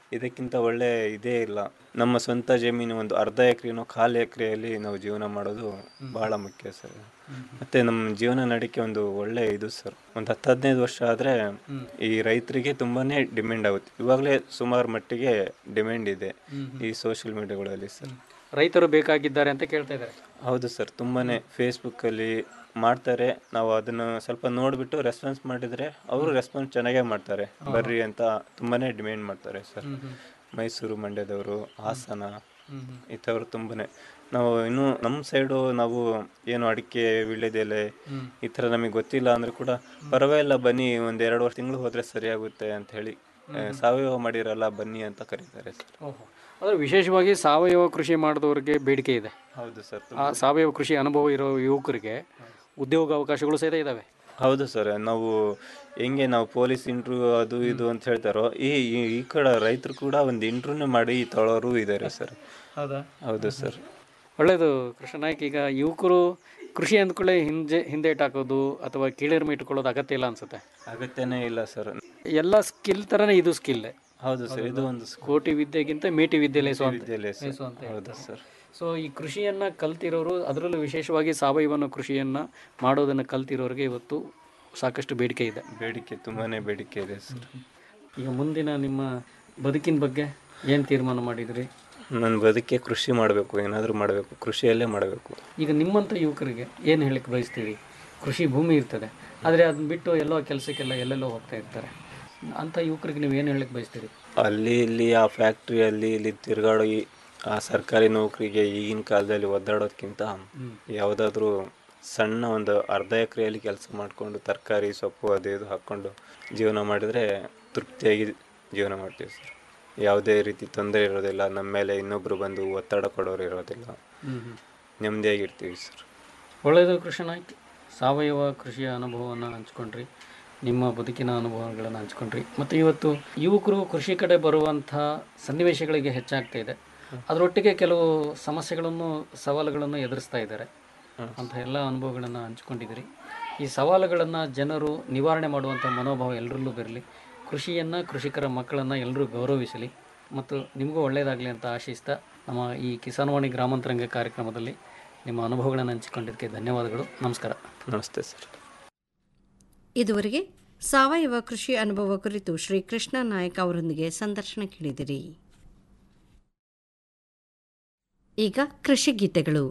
ಇದಕ್ಕಿಂತ ಒಳ್ಳೆ ಇದೇ ಇಲ್ಲ ನಮ್ಮ ಸ್ವಂತ ಜಮೀನು ಒಂದು ಅರ್ಧ ಎಕರೆನೋ ಕಾಲು ಎಕರೆಯಲ್ಲಿ ನಾವು ಜೀವನ ಮಾಡೋದು ಬಹಳ ಮುಖ್ಯ ಸರ್ ಮತ್ತೆ ನಮ್ಮ ಜೀವನ ನಡಿಕೆ ಒಂದು ಒಳ್ಳೆ ಇದು ಸರ್ ಒಂದು ಹತ್ತು ಹದಿನೈದು ವರ್ಷ ಆದರೆ ಈ ರೈತರಿಗೆ ತುಂಬಾನೇ ಡಿಮ್ಯಾಂಡ್ ಆಗುತ್ತೆ ಇವಾಗಲೇ ಸುಮಾರು ಮಟ್ಟಿಗೆ ಡಿಮ್ಯಾಂಡ್ ಇದೆ ಈ ಸೋಷಿಯಲ್ ಮೀಡಿಯಾಗಳಲ್ಲಿ ಸರ್ ರೈತರು ಬೇಕಾಗಿದ್ದಾರೆ ಅಂತ ಕೇಳ್ತಾ ಇದ್ದಾರೆ ಹೌದು ಸರ್ ತುಂಬಾನೇ ಫೇಸ್ಬುಕ್ಕಲ್ಲಿ ಮಾಡ್ತಾರೆ ನಾವು ಅದನ್ನು ಸ್ವಲ್ಪ ನೋಡಿಬಿಟ್ಟು ರೆಸ್ಪಾನ್ಸ್ ಮಾಡಿದರೆ ಅವರು ರೆಸ್ಪಾನ್ಸ್ ಚೆನ್ನಾಗೇ ಮಾಡ್ತಾರೆ ಬರ್ರಿ ಅಂತ ತುಂಬಾನೇ ಡಿಮ್ಯಾಂಡ್ ಮಾಡ್ತಾರೆ ಸರ್ ಮೈಸೂರು ಮಂಡ್ಯದವರು ಹಾಸನ ಇಂಥವ್ರು ತುಂಬಾನೇ ನಾವು ಇನ್ನು ನಮ್ಮ ಸೈಡು ನಾವು ಏನು ಅಡಿಕೆ ವೀಳ್ಯದೆಲೆ ಈ ಥರ ನಮಗೆ ಗೊತ್ತಿಲ್ಲ ಅಂದ್ರೆ ಕೂಡ ಪರವಾಗಿಲ್ಲ ಬನ್ನಿ ಒಂದು ಎರಡು ವರ್ಷ ತಿಂಗಳು ಹೋದ್ರೆ ಸರಿಯಾಗುತ್ತೆ ಅಂತ ಹೇಳಿ ಆ, ಸಾವಯವ ಮಾಡಿರಲ್ಲ ಬನ್ನಿ ಅಂತ ಕರೀತಾರೆ ಸರ್ ಓಹೋ ಆದರೆ ವಿಶೇಷವಾಗಿ ಸಾವಯವ ಕೃಷಿ ಮಾಡಿದವರಿಗೆ ಬೇಡಿಕೆ ಇದೆ ಹೌದು ಸರ್ ಆ ಸಾವಯವ ಕೃಷಿ ಅನುಭವ ಇರೋ ಯುವಕರಿಗೆ ಉದ್ಯೋಗ ಅವಕಾಶಗಳು ಸಹಿತ ಇದ್ದಾವೆ ಹೌದು ಸರ್ ನಾವು ಹೆಂಗೆ ನಾವು ಪೊಲೀಸ್ ಇಂಟ್ರ್ಯೂ ಅದು ಇದು ಅಂತ ಹೇಳ್ತಾರೋ ಈ ಈ- ಈ ಕಡೆ ರೈತರು ಕೂಡ ಒಂದು ಇಂಟ್ರ್ಯೂನೇ ಮಾಡಿ ತೊಳೋರು ಇದ್ದಾರೆ ಸರ್ ಹೌದಾ ಹೌದು ಸರ್ ಒಳ್ಳೆಯದು ಕೃಷ್ಣ ನಾಯ್ಕ ಈಗ ಯುವಕರು ಕೃಷಿ ಅಂದ್ಕೊಳ್ಳೆ ಹಿಂದೆ ಹಿಂದೇಟ್ ಹಾಕೋದು ಅಥವಾ ಕೀಳರಿಮೆ ಇಟ್ಕೊಳ್ಳೋದು ಅಗತ್ಯ ಇಲ್ಲ ಅನ್ಸುತ್ತೆ ಅಗತ್ಯನೇ ಇಲ್ಲ ಸರ್ ಎಲ್ಲ ಸ್ಕಿಲ್ ಥರನೇ ಇದು ಸ್ಕಿಲ್ ಹೌದು ಸರ್ ಇದು ಒಂದು ಕೋಟಿ ವಿದ್ಯೆಗಿಂತ ಮೇಟಿ ವಿದ್ಯೆ ಲೇಸು ಅಂತ ವಿದ್ಯೆಲೇ ಸರ್. ಲೇಸು ಅಂತ ಹೌದು ಹೇಳ್ತಾರೆ. ಸರ್ ಸೊ ಈ ಕೃಷಿಯನ್ನು ಕಲ್ತಿರೋರು ಅದರಲ್ಲೂ ವಿಶೇಷವಾಗಿ ಸಾವಯವ ಕೃಷಿಯನ್ನು ಮಾಡೋದನ್ನು ಕಲ್ತಿರೋರಿಗೆ ಇವತ್ತು ಸಾಕಷ್ಟು ಬೇಡಿಕೆ ಇದೆ ಬೇಡಿಕೆ ತುಂಬಾನೇ ಬೇಡಿಕೆ ಇದೆ ಸರ್ ಈಗ ಮುಂದಿನ ನಿಮ್ಮ ಬದುಕಿನ ಬಗ್ಗೆ ಏನು ತೀರ್ಮಾನ ಮಾಡಿದ್ರಿ ನನ್ನ ಬದುಕೆ ಕೃಷಿ ಮಾಡಬೇಕು ಏನಾದರೂ ಮಾಡಬೇಕು ಕೃಷಿಯಲ್ಲೇ ಮಾಡಬೇಕು ಈಗ ನಿಮ್ಮಂಥ ಯುವಕರಿಗೆ ಏನು ಹೇಳಕ್ಕೆ ಬಯಸ್ತೀರಿ ಕೃಷಿ ಭೂಮಿ ಇರ್ತದೆ ಆದರೆ ಅದನ್ನ ಬಿಟ್ಟು ಎಲ್ಲೋ ಕೆಲಸಕ್ಕೆಲ್ಲ ಎಲ್ಲೆಲ್ಲೋ ಹೋಗ್ತಾ ಇರ್ತಾರೆ ಅಂಥ ಯುವಕರಿಗೆ ನೀವು ಏನು ಹೇಳಕ್ಕೆ ಬಯಸ್ತೀರಿ ಅಲ್ಲಿ ಇಲ್ಲಿ ಆ ಫ್ಯಾಕ್ಟ್ರಿಯಲ್ಲಿ ಇಲ್ಲಿ ತಿರುಗಾಡೋ ಈ ಆ ಸರ್ಕಾರಿ ನೌಕರಿಗೆ ಈಗಿನ ಕಾಲದಲ್ಲಿ ಒದ್ದಾಡೋದ್ಕಿಂತ ಯಾವುದಾದ್ರೂ ಸಣ್ಣ ಒಂದು ಅರ್ಧ ಎಕರೆಯಲ್ಲಿ ಕೆಲಸ ಮಾಡಿಕೊಂಡು ತರಕಾರಿ ಸೊಪ್ಪು ಅದು ಇದು ಹಾಕ್ಕೊಂಡು ಜೀವನ ಮಾಡಿದರೆ ತೃಪ್ತಿಯಾಗಿ ಜೀವನ ಮಾಡ್ತೀವಿ ಸರ್ ಯಾವುದೇ ರೀತಿ ತೊಂದರೆ ಇರೋದಿಲ್ಲ ನಮ್ಮ ಮೇಲೆ ಇನ್ನೊಬ್ಬರು ಬಂದು ಒತ್ತಡ ಕೊಡೋರು ಇರೋದಿಲ್ಲ ನೆಮ್ಮದಿಯಾಗಿರ್ತೀವಿ ಸರ್ ಒಳ್ಳೆಯದು ಕೃಷ್ಣ ನಾಯ್ಕ್ ಸಾವಯವ ಕೃಷಿಯ ಅನುಭವವನ್ನು ಹಂಚ್ಕೊಂಡ್ರಿ ನಿಮ್ಮ ಬದುಕಿನ ಅನುಭವಗಳನ್ನು ಹಂಚ್ಕೊಂಡ್ರಿ ಮತ್ತು ಇವತ್ತು ಯುವಕರು ಕೃಷಿ ಕಡೆ ಬರುವಂಥ ಸನ್ನಿವೇಶಗಳಿಗೆ ಹೆಚ್ಚಾಗ್ತಾ ಇದೆ ಅದರೊಟ್ಟಿಗೆ ಕೆಲವು ಸಮಸ್ಯೆಗಳನ್ನು ಸವಾಲುಗಳನ್ನು ಎದುರಿಸ್ತಾ ಇದ್ದಾರೆ ಅಂತ ಎಲ್ಲ ಅನುಭವಗಳನ್ನು ಹಂಚ್ಕೊಂಡಿದ್ದೀರಿ ಈ ಸವಾಲುಗಳನ್ನು ಜನರು ನಿವಾರಣೆ ಮಾಡುವಂಥ ಮನೋಭಾವ ಎಲ್ಲರಲ್ಲೂ ಬರಲಿ ಕೃಷಿಯನ್ನು ಕೃಷಿಕರ ಮಕ್ಕಳನ್ನು ಎಲ್ಲರೂ ಗೌರವಿಸಲಿ ಮತ್ತು ನಿಮಗೂ ಒಳ್ಳೆಯದಾಗಲಿ ಅಂತ ಆಶಿಸ್ತಾ ನಮ್ಮ ಈ ಕಿಸಾನ್ವಾಣಿ ಗ್ರಾಮಾಂತರಂಗ ಕಾರ್ಯಕ್ರಮದಲ್ಲಿ ನಿಮ್ಮ ಅನುಭವಗಳನ್ನು ಹಂಚಿಕೊಂಡಿದ್ದಕ್ಕೆ ಧನ್ಯವಾದಗಳು ನಮಸ್ಕಾರ ನಮಸ್ತೆ ಸರ್ ಇದುವರೆಗೆ ಸಾವಯವ ಕೃಷಿ ಅನುಭವ ಕುರಿತು ಶ್ರೀ ಕೃಷ್ಣ ನಾಯಕ್ ಅವರೊಂದಿಗೆ ಸಂದರ್ಶನ ಕೇಳಿದಿರಿ ಈಗ ಕೃಷಿ ಗೀತೆಗಳು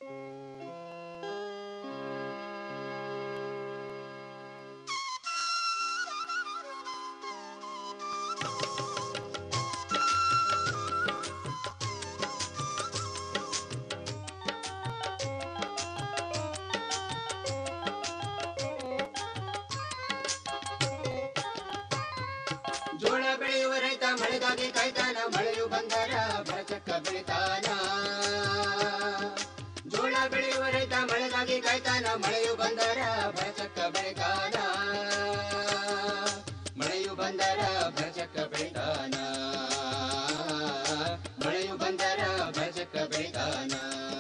ಜೋಳ ಬೆಳೆಯುವ ರೈತ ಮಳೆಗಾಗಿ ಕಾಯ್ತಾನ ಮಳೆಯು ಬಂದರ ಬರಚಕ್ಕ ಬೆಳಿತಾನ ಜೋಳ ಬೆಳೆಯುವ ರೈತ ಮಳೆಗಾಗಿ ಕಾಯ್ತಾನ ಮಳೆಯು ಬಂದರ ಬರಚಕ್ಕ ಬೆಳಿತಾನ ಮಳೆಯು ಬಂದರ ಬರಚಕ್ಕ ಬೆಳಿತಾನ ಮಳೆಯು ಬಂದರ ಬರಚಕ್ಕ ಬೆಳಿತಾನ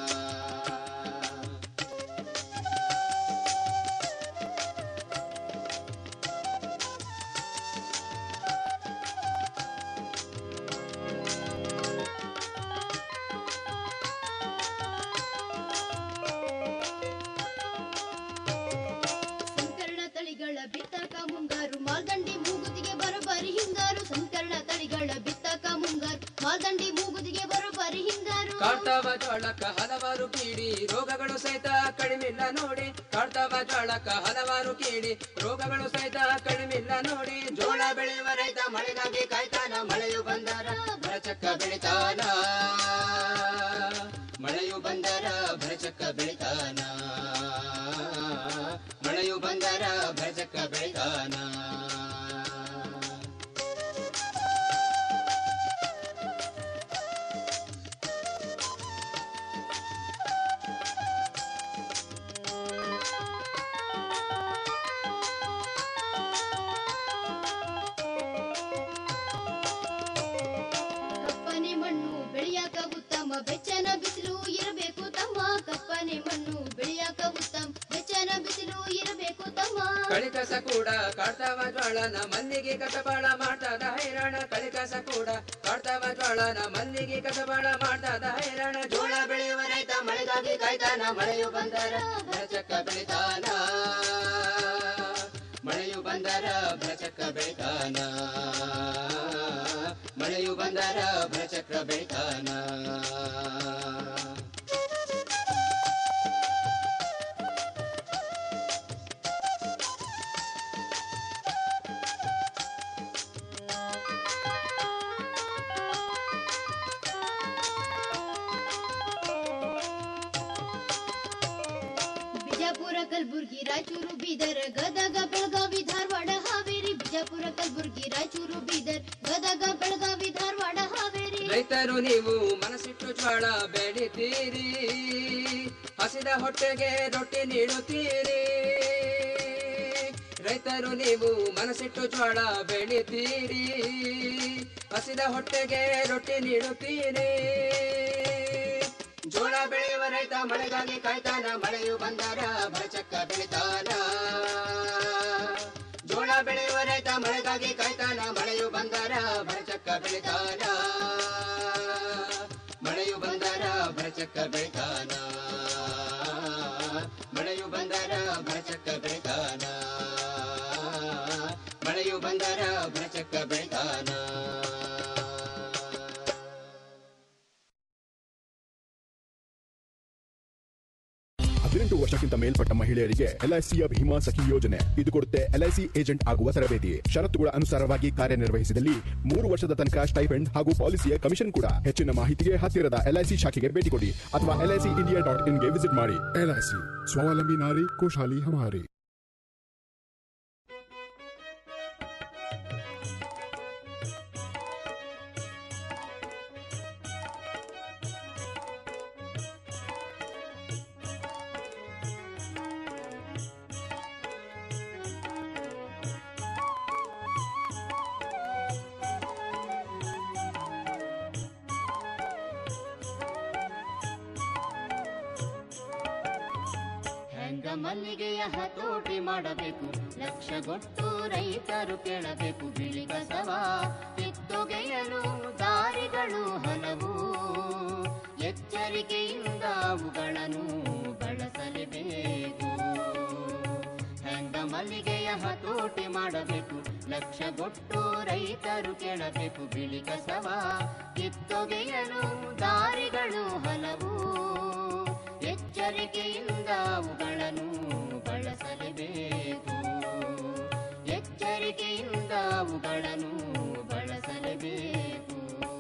ಸಂಕರಣ ತಳಿಗಳ ಬಿತ್ತಕ ಮುಂಗಾರು ಮಾಲ್ದಂಡಿ ಮೂಗುದಿಗೆ ಬರೋಬ್ಬರಿ ಹಿಂಗಾರು ಸಂಕರಣ ತಳಿಗಳ ಬಿತ್ತಕ ಮುಂಗಾರು ಮಾಲ್ದಂಡಿ ಮೂಗುದಿಗೆ ಬರೋಬ್ಬರಿ ಹಿಂಗಾರು ಕಾಡ್ತಾವ ಜೋಳಕ್ಕ ಹಲವಾರು ಕೀಡಿ ರೋಗಗಳು ಸಹಿತ ಕಡಿಮಿಲ್ಲ ನೋಡಿ ಕಾಡ್ತಾವ ಜೋಳಕ್ಕ ಹಲವಾರು ಕೀಡಿ ರೋಗಗಳು ಸಹಿತ ಕಡಿಮಿಲ್ಲ ನೋಡಿ ಜೋಳ ಬೆಳೆಯುವ ರೈತ ಮಳೆಗಾಗಿ ಕಾಯ್ತಾನ ಮಳೆಯು ಬಂದರ ಭರಚಕ್ಕ ಬೆಳಿತಾನ ಮಳೆಯು ಬಂದರ ಭರಚಕ್ಕ ಬೆಳಿತಾನ ಮಳೆಯು ಬಂದರ ಭರಚಕ್ಕ ಬೆಳಿತಾನ ಕಪ್ಪನೆ ಮಣ್ಣು ಬೆಳೆಯಾಕ ಉತ್ತಮ ಬೆಚ್ಚನ ಬಿಸಿಲು ಇರಬೇಕು ತಮ್ಮ ಕಪ್ಪನೆ ಮಣ್ಣು ಬೆಳೆಯಾಕ ಉತ್ತಮ ಬೆಚ್ಚನ ಬಿಸಿಲು ಇರಬೇಕು ತಮ್ಮ ಕಳಿಕಸ ಕೂಡ ಕಾಡ್ತಾವ ಜ್ವಾಳನ ಮಲ್ಲಿಗೆ ಕಸಬಾಳ ಮಾಡ್ತದ ಹೈರಾಣ ಕಳಿಕಸ ಕೂಡ ಕಾಡ್ತಾವ ಜ್ವಾಳನ ಮಲ್ಲಿಗೆ ಕಸಬಾಳ ಮಾಡ್ತದ ಹೈರಾಣ ಜೋಳ ಬೆಳೆಯುವ ರೈತ ಮಳೆಗಾಗಿ ಕಾಯ್ತಾನ ಮಳೆಯು ಬಂದರ ಭರಚಕ್ಕ ಬೆಳಿತಾನ ಮಳೆಯು ಬಂದರ ಭರಚಕ್ಕ ಬೆಳಿತಾನ ಮಳೆಯು ಬಂದರ ಭರಚಕ್ರ ಬೆಳಿತಾನ ಬಿಜಾಪುರ ಕಲಬುರ್ಗಿ ರಾಯಚೂರು ಬೀದರ್ ಗದಗ ಬೆಳಗಾವಿ ಧಾರವಾಡ ಹಾವೇರಿ ಬಿಜಾಪುರ ಕಲಬುರ್ಗಿ ರಾಯಚೂರು ಬೀದರ್ ಗದಗ ಬೆಳಗಾವಿ ಧಾರವಾಡ ಹಾವೇರಿ ರೈತರು ನೀವು ಮನಸ್ಸಿಟ್ಟು ಜ್ವಾಳ ಬೆಳಿತೀರಿ ಹಸಿದ ಹೊಟ್ಟೆಗೆ ರೊಟ್ಟಿ ನೀಡುತ್ತೀರಿ ರೈತರು ನೀವು ಮನಸ್ಸಿಟ್ಟು ಜ್ವಾಳ ಬೆಳಿತೀರಿ ಹಸಿದ ಹೊಟ್ಟೆಗೆ ರೊಟ್ಟಿ ನೀಡುತ್ತೀರಿ ಜೋಳ ಬೆಳೆಯುವ ರೈತ ಮಳೆಗಾಗಿ ಕಾಯ್ತಾನ ಮಳೆಯು ಬಂದರ ಬರಚಕ್ಕ ಬೆಳಿತಾನ ಜೋಳ ಬೆಳೆಯುವ ರೈತ ಮಳೆಗಾಗಿ ಕಾಯ್ತಾನ ಮಳೆಯು ಬಂದರ ಬರಚಕ್ಕ ಬೆಳಿತಾನ ಮಳೆಯು ಬಂದರ ಬರಚಕ್ಕ ಬೆಳಿತಾನ ಮಳೆಯು ಬಂದರ ಬರಚಕ್ಕ ಬೆಳಿತಾನ ಮಳೆಯು ಬಂದರ ಬರಚಕ್ಕ ಬೆಳಿತಾನ ಹದಿನೆಂಟು ವರ್ಷಕ್ಕಿಂತ ಮೇಲ್ಪಟ್ಟ ಮಹಿಳೆಯರಿಗೆ ಎಲ್ಐಸಿಯ ಭೀಮಾ ಸಖಿ ಯೋಜನೆ ಇದು ಕೊಡುತ್ತೆ ಎಲ್ಐಸಿ ಏಜೆಂಟ್ ಆಗುವ ತರಬೇತಿ ಷರತ್ತುಗಳ ಅನುಸಾರವಾಗಿ ಕಾರ್ಯನಿರ್ವಹಿಸಿದಲ್ಲಿ ಮೂರು ವರ್ಷದ ತನಕ ಸ್ಟೈಫೆಂಡ್ ಹಾಗೂ ಪಾಲಿಸಿಯ ಕಮಿಷನ್ ಕೂಡ ಹೆಚ್ಚಿನ ಮಾಹಿತಿಗೆ ಹತ್ತಿರದ ಎಲ್ಐಸಿ ಶಾಖೆಗೆ ಭೇಟಿ ಕೊಡಿ ಅಥವಾ ಎಲ್ಐಸಿ ಇಂಡಿಯಾ ಡಾಟ್ ಇನ್ಗೆ ವಿಸಿಟ್ ಮಾಡಿ ಎಲ್ಐಸಿ ಸ್ವಾವಲಂಬಿ ನಾರಿ ಖುಷಹಾಲಿ ಹಮಾರಿ ಹೆಂಗ ಮಲ್ಲಿಗೆಯ ಹತೋಟಿ ಮಾಡಬೇಕು ಲಕ್ಷಗೊಟ್ಟು ರೈತರು ಕೇಳಬೇಕು ಬಿಳಿ ಕಸವ ಕಿತ್ತೊಗೆಯಲು ದಾರಿಗಳು ಹಲವು ಎಚ್ಚರಿಕೆಯಿಂದ ಅವುಗಳನ್ನು ಬಳಸಲೇಬೇಕು ಹೆಂಗ ಮಲ್ಲಿಗೆಯ ಹತೋಟಿ ಮಾಡಬೇಕು ಲಕ್ಷಗೊಟ್ಟು ರೈತರು ಕೇಳಬೇಕು ಬಿಳಿ ಕಸವ ಕಿತ್ತೊಗೆಯಲು ದಾರಿಗಳು ಹಲವು ಎಚ್ಚರಿಕೆಯಿಂದ ಅವುಗಳನ್ನು ಬಳಸಲೇಬೇಕು ಎಚ್ಚರಿಕೆಯಿಂದ ಅವುಗಳನ್ನು ಬಳಸಲೇಬೇಕು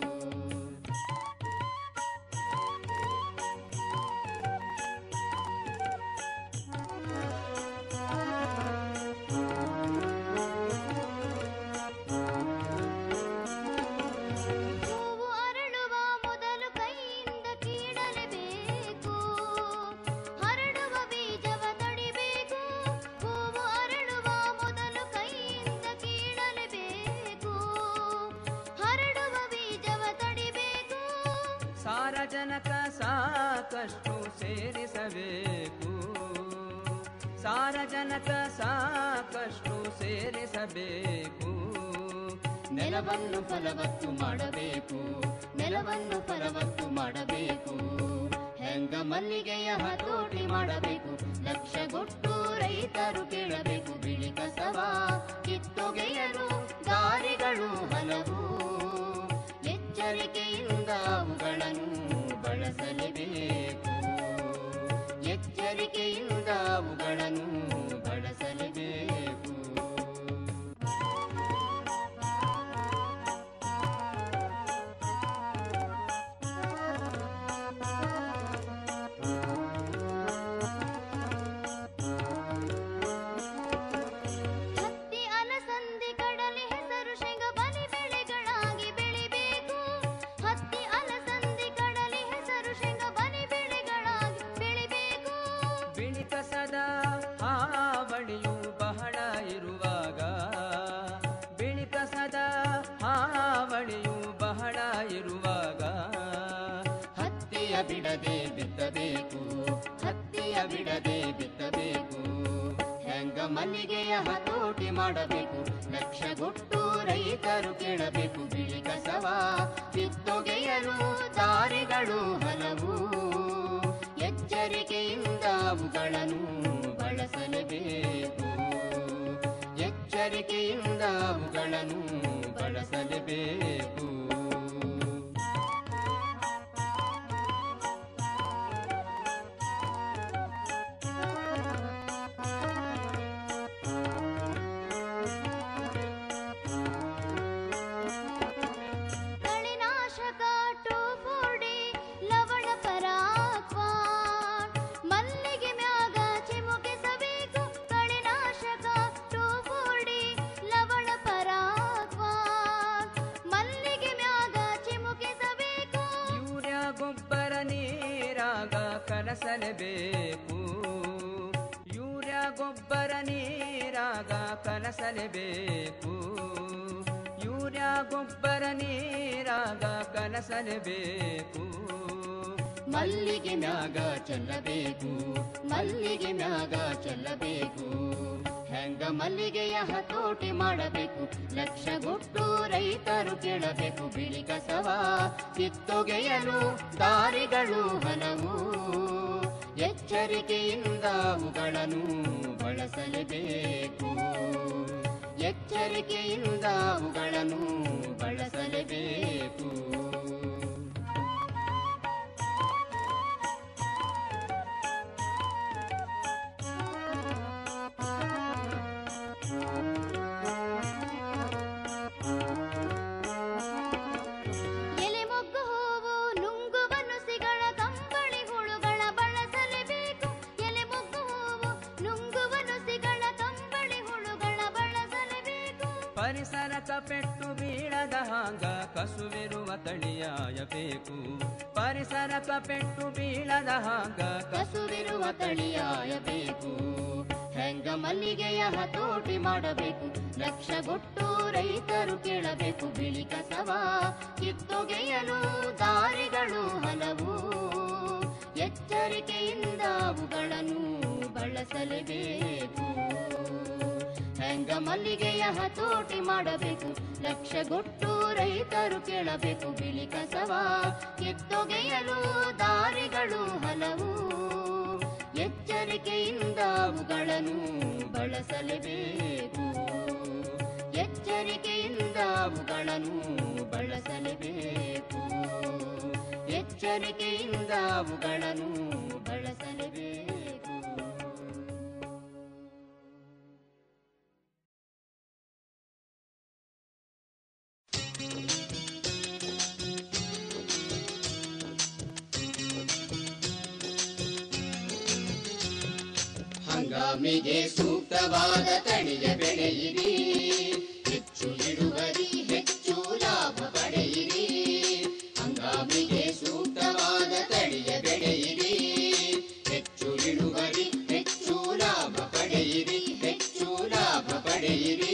ಹೂವು ಅರಳುವ ಮೊದಲು ಕೈಯಿಂದ ಕೀಳಲೇಬೇಕು ಹರಡುವ ಬೀಜವ ತಡಿಬೇಕು ಹೂವು ಅರಳುವ ಮೊದಲು ಕೈಯಿಂದ ಕೀಳಲೇಬೇಕು ಹರಡುವ ಬೀಜವ ತಡಿಬೇಕು ಸಾರಜನಕ ಸಾಕಷ್ಟು ಸೇರಿಸಬೇಕು ಸಾರಜನಕ ಸಾಕಷ್ಟು ಸೇರಿಸಬೇಕು ನೆಲವನ್ನು ಫಲವತ್ತು ಮಾಡಬೇಕು ನೆಲವನ್ನು ಫಲವತ್ತು ಮಾಡಬೇಕು ಹೆಂಗ ಮಲ್ಲಿಗೆಯ ಹತೋಟಿ ಮಾಡಬೇಕು ಲಕ್ಷಗೊಟ್ಟು ರೈತರು ಕೇಳಬೇಕು ಬಿಳಿ ಕಸವ ಕಿತ್ತೊಗೆಯಲು ದಾರಿಗಳು ಹಲವು ಎಚ್ಚರಿಕೆಯಿಂದ ಅವುಗಳನ್ನು ಬಳಸಲೇಬೇಕು ಎಚ್ಚರಿಕೆಯಿಂದ ಅವುಗಳನ್ನು ಬಳಸಲೇಬೇಕು ಹತ್ತಿ ಅಲಸಂದಿ ಕಡಲೆ ಹೆಸರು ಶೇಂಗ ಬಲಿ ಬೆಳೆಗಳಾಗಿ ಬೆಳಿಬೇಕು ಹತ್ತಿ ಅಲಸಂದಿ ಕಡಲೆ ಹೆಸರು ಶೇಂಗ ಬಲಿ ಬೆಳೆಗಳಾಗಿ ಬೆಳಿಬೇಕು ಬಿಳಿ ಕಸದ ಹಾವಳಿಯು ಬಹಳ ಇರುವಾಗ ಬಿಳಿ ಕಸದ ಹಾವಳಿಯು ಬಹಳ ಇರುವಾಗ ಹತ್ತಿಯ ಬಿಡದೆ ಬಿತ್ತಬೇಕು ಹತ್ತಿಯ ಬಿಡದೆ ಬಿತ್ತಬೇಕು ಹೆಂಗ ಮಲ್ಲಿಗೆಯ ಹತೋಟಿ ಮಾಡಬೇಕು ಲಕ್ಷಗೊಟ್ಟು ರೈತರು ಕೇಳಬೇಕು ಬಿಳಿ ಕಸವ ಕಿತ್ತೊಗೆಯಲು ದಾರಿಗಳು ಹಲವು ಎಚ್ಚರಿಕೆಯಿಂದ ಅವುಗಳನ್ನು ಬಳಸಲೇಬೇಕು ಎಚ್ಚರಿಕೆಯಿಂದ ಅವುಗಳನ್ನು ಬಳಸಲೇಬೇಕು ಕಳೆನಾಶಕ ಟೋಫೋಡಿ ಲವಣ ಪರಾಕ್ವಾನ್ ಮಲ್ಲಿಗೆ ಮ್ಯಾಗ ಚಿಮುಕಿಸಬೇಕು ಕಳೆನಾಶಕ ಟೋಫೋಡಿ ಲವಣ ಪರಾಕ್ವಾನ್ ಮಲ್ಲಿಗೆ ಮ್ಯಾಗ ಚಿಮುಕಿಸಬೇಕು ಯೂರಿಯಾ ಗೊಬ್ಬರ ನೀರಾಗ ಕಲಸಲೇಬೇಕು ಯೂರಿಯಾ ಗೊಬ್ಬರ ನೀರಾಗ ಕಲಸಲೇಬೇಕು ಯೂರಿಯಾ ಗೊಬ್ಬರ ನೀರಾಗ ಕಲಸಲೇಬೇಕು ಮಲ್ಲಿಗೆ ಮ್ಯಾಗ ಚೆಲ್ಲಬೇಕು ಮಲ್ಲಿಗೆ ಮ್ಯಾಗ ಚೆಲ್ಲಬೇಕು ಹೆಂಗ ಮಲ್ಲಿಗೆಯ ಹತೋಟಿ ಮಾಡಬೇಕು ಲಕ್ಷಗೊಟ್ಟು ರೈತರು ಕೇಳಬೇಕು ಬಿಳಿ ಕಸವ ಕಿತ್ತೊಗೆಯಲು ದಾರಿಗಳು ಹಲವು ಎಚ್ಚರಿಕೆಯಿಂದ ಅವುಗಳನ್ನು ಬಳಸಲೇಬೇಕು ಎಚ್ಚರಿಕೆಯಿಂದ ಅವುಗಳನ್ನು ಬಳಸಲೇಬೇಕು ಎಲೆ ಮೊಗ್ಗು ಹೂವು ನುಂಗುವ ನುಸಿಗಳ ಕಂಬಳಿ ಹುಳುಗಳ ಬಳಸಲೇಬೇಕು ಎಲೆ ಮೊಗ್ಗು ಹೂವು ನುಂಗುವ ನುಸಿಗಳ ಕಂಬಳಿ ಹುಳುಗಳ ಬಳಸಲೇಬೇಕು ಪರಿಸರಕ ಪೆಟ್ಟು ಬೀಳದ ಹಾಂಗ ಕಸುವಿರುವ ತಳಿಯಾಯಬೇಕು ಪರಿಸರಕ ಪೆಟ್ಟು ಬೀಳದ ಹಾಂಗ ಕಸುವಿರುವ ತಳಿಯಾಯಬೇಕು ಹೆಂಗ ಮಲ್ಲಿಗೆಯ ಹತೋಟಿ ಮಾಡಬೇಕು ಲಕ್ಷಗೊಟ್ಟು ರೈತರು ಕೇಳಬೇಕು ಬಿಳಿ ಕಸವ ಕಿತ್ತೊಗೆಯಲು ದಾರಿಗಳು ಹಲವು ಎಚ್ಚರಿಕೆಯಿಂದ ಅವುಗಳನ್ನು ಬಳಸಲೇಬೇಕು ಹೆಂಗ ಮಲ್ಲಿಗೆಯ ಹತೋಟಿ ಮಾಡಬೇಕು ಲಕ್ಷಗೊಟ್ಟು ರೈತರು ಕೇಳಬೇಕು ಬಿಳಿ ಕಸವ ಕಿತ್ತೊಗೆಯಲು ದಾರಿಗಳು ಹಲವು ಎಚ್ಚರಿಕೆಯಿಂದ ಅವುಗಳನ್ನು ಬಳಸಲೇಬೇಕು ಎಚ್ಚರಿಕೆಯಿಂದ ಅವುಗಳನ್ನು ಬಳಸಲೇಬೇಕು ಎಚ್ಚರಿಕೆಯಿಂದ ಅವುಗಳನ್ನು ಬಳಸಲೇಬೇಕು ಹಂಗಾಮಿಗೆ ಸೂಕ್ತವಾದ ತಳಿಯ ಬೆಳೆಯಿರಿ ಹೆಚ್ಚು ಇಳುವರಿ ಹೆಚ್ಚು ಲಾಭ ಪಡೆಯಿರಿ ಹಂಗಾಮಿಗೆ ಸೂಕ್ತವಾದ ತಳಿಯ ಬೆಳೆಯಿರಿ ಹೆಚ್ಚು ಇಳುವರಿ ಹೆಚ್ಚು ಲಾಭ ಪಡೆಯಿರಿ ಹೆಚ್ಚು ಲಾಭ ಪಡೆಯಿರಿ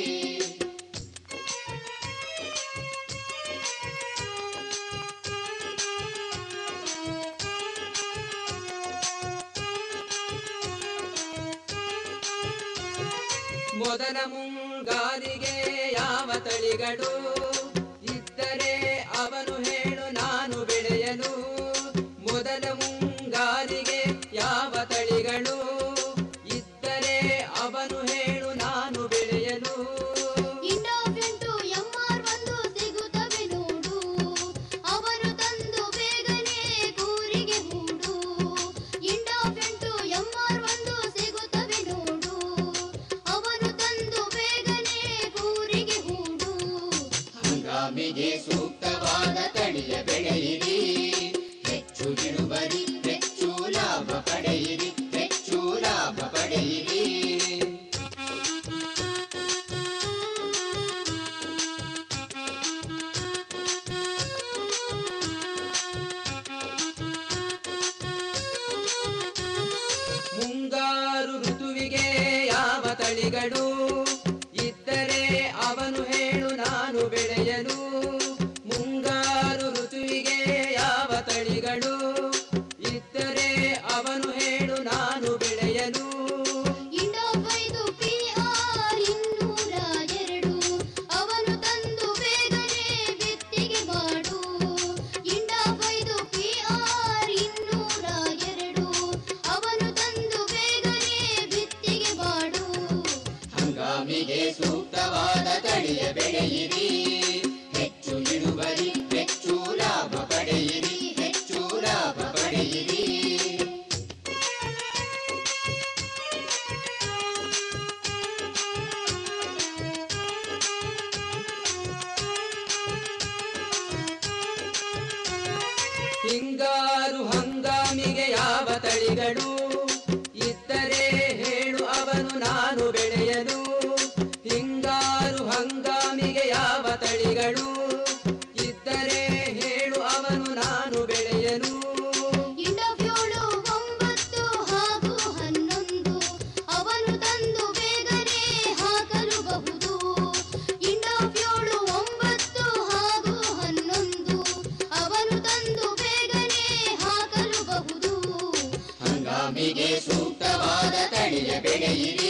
ಮೊದಲ ಮುಂಗಾರಿಗೆ ಯಾವ ತಳಿಗಳು ಇದ್ದರೆ ಅವನು ಹೇಳು ನಾನು ಬೆಳೆಯಲು ಮೊದಲ ಮುಂಗಾರಿಗೆ ಯಾವ ತಳಿಗಳು ಇದ್ದರೆ ಅವನು ಹೇಳು ನಾನು ಬೆಳೆಯಲು ಇಂಡೋಫೆಂಟು ಎಂಆರ್ ಒಂದು ಸಿಗುತ್ತವೆ ನೋಡು ಅವನು ತಂದು ಬೇಗನೆ ಕೂರಿಗೆ ಹೂಡು ಇಂಡೋಫೆಂಟು ಎಂಆರ್ ಒಂದು ಸಿಗುತ್ತವೆ ನೋಡು ಅವನು ತಂದು ಬೇಗನೆ ಕೂರಿಗೆ ಹೂಡು ಹಂಗಾಮಿಗೆ ಸೂಕ್ತವಾದ ತಳಿಯ ಬೆಳೆಯಿರಿ ಹೆಚ್ಚು ಇಳುವರಿ ಹೆಚ್ಚು ಲಾಭ ಪಡೆಯಿರಿ ಹೆಚ್ಚು ಲಾಭ ಪಡೆಯಿರಿ ಮುಂಗಾರು ಋತುವಿಗೆ ಯಾವ ತಳಿಗಳು ಇದ್ದರೆ ಅವನು ಹೇಳು ನಾನು ಬೆಳೆಯಲು ಮುಂಗಾರು ಋತುವಿಗೆ ಯಾವ ತಳಿಗಳು ಇದ್ದರೆ ಅವನು ಹೇಳು ನಾನು ಬೆಳೆಯಲು ಇಂಡೋಫೈದು ಪಿಆರ್ ಇನ್ನೂರ ಎರಡು ಅವನು ತಂದು ಬೇಗನೆ ಬಿತ್ತಿಗೆ ಮಾಡು ಇಂಡೋಫೈದು ಪಿಆರ್ ಇನ್ನೂರ ಎರಡು ಅವನು ತಂದು ಬೇಗನೆ ಬಿತ್ತಿಗೆ ಮಾಡು ಹಂಗಾಮಿಗೆ ಸೂಕ್ತವಾದ ತಳಿಯ ಬೆಳೆಯಿರಿ ಹೆಚ್ಚು ಇಳುವರಿ ಹೆಚ್ಚು ಲಾಭ ಪಡೆಯಿರಿ ಹೆಚ್ಚು ಲಾಭ ಪಡೆಯಿರಿ ಹಿಂಗಾರು ಹಂಗಾಮಿಗೆ ಯಾವ ತಳಿಗಳು ಇದ್ದರೆ ಹೇಳು ಅವನು ನಾನು ಬೆಳೆಯಲು ಹಿಂಗಾರು ಹಂಗಾಮಿಗೆ ಯಾವ ತಳಿಗಳು ಇದ್ದರೆ ಹೇಳು ಅವನು ನಾನು ಬೆಳೆಯಲು ಇಂಡೋಫ್ಯೋಳು ಒಂಬತ್ತು ಹಾಗೂ ಹನ್ನೊಂದು ಅವನು ತಂದು ಬೇಗನೆ ಹಾಕಲು ಬಹುದು ಇಂಡೋಫ್ಯೋಳು ಒಂಬತ್ತು ಹಾಗೂ ಹನ್ನೊಂದು ಅವನು ತಂದು ಬೇಗನೆ ಹಾಕಲು ಬಹುದು ಹಂಗಾಮಿಗೆ ಸೂಕ್ತವಾದ ತಳಿಯ ಬೆಳೆಯಿರಿ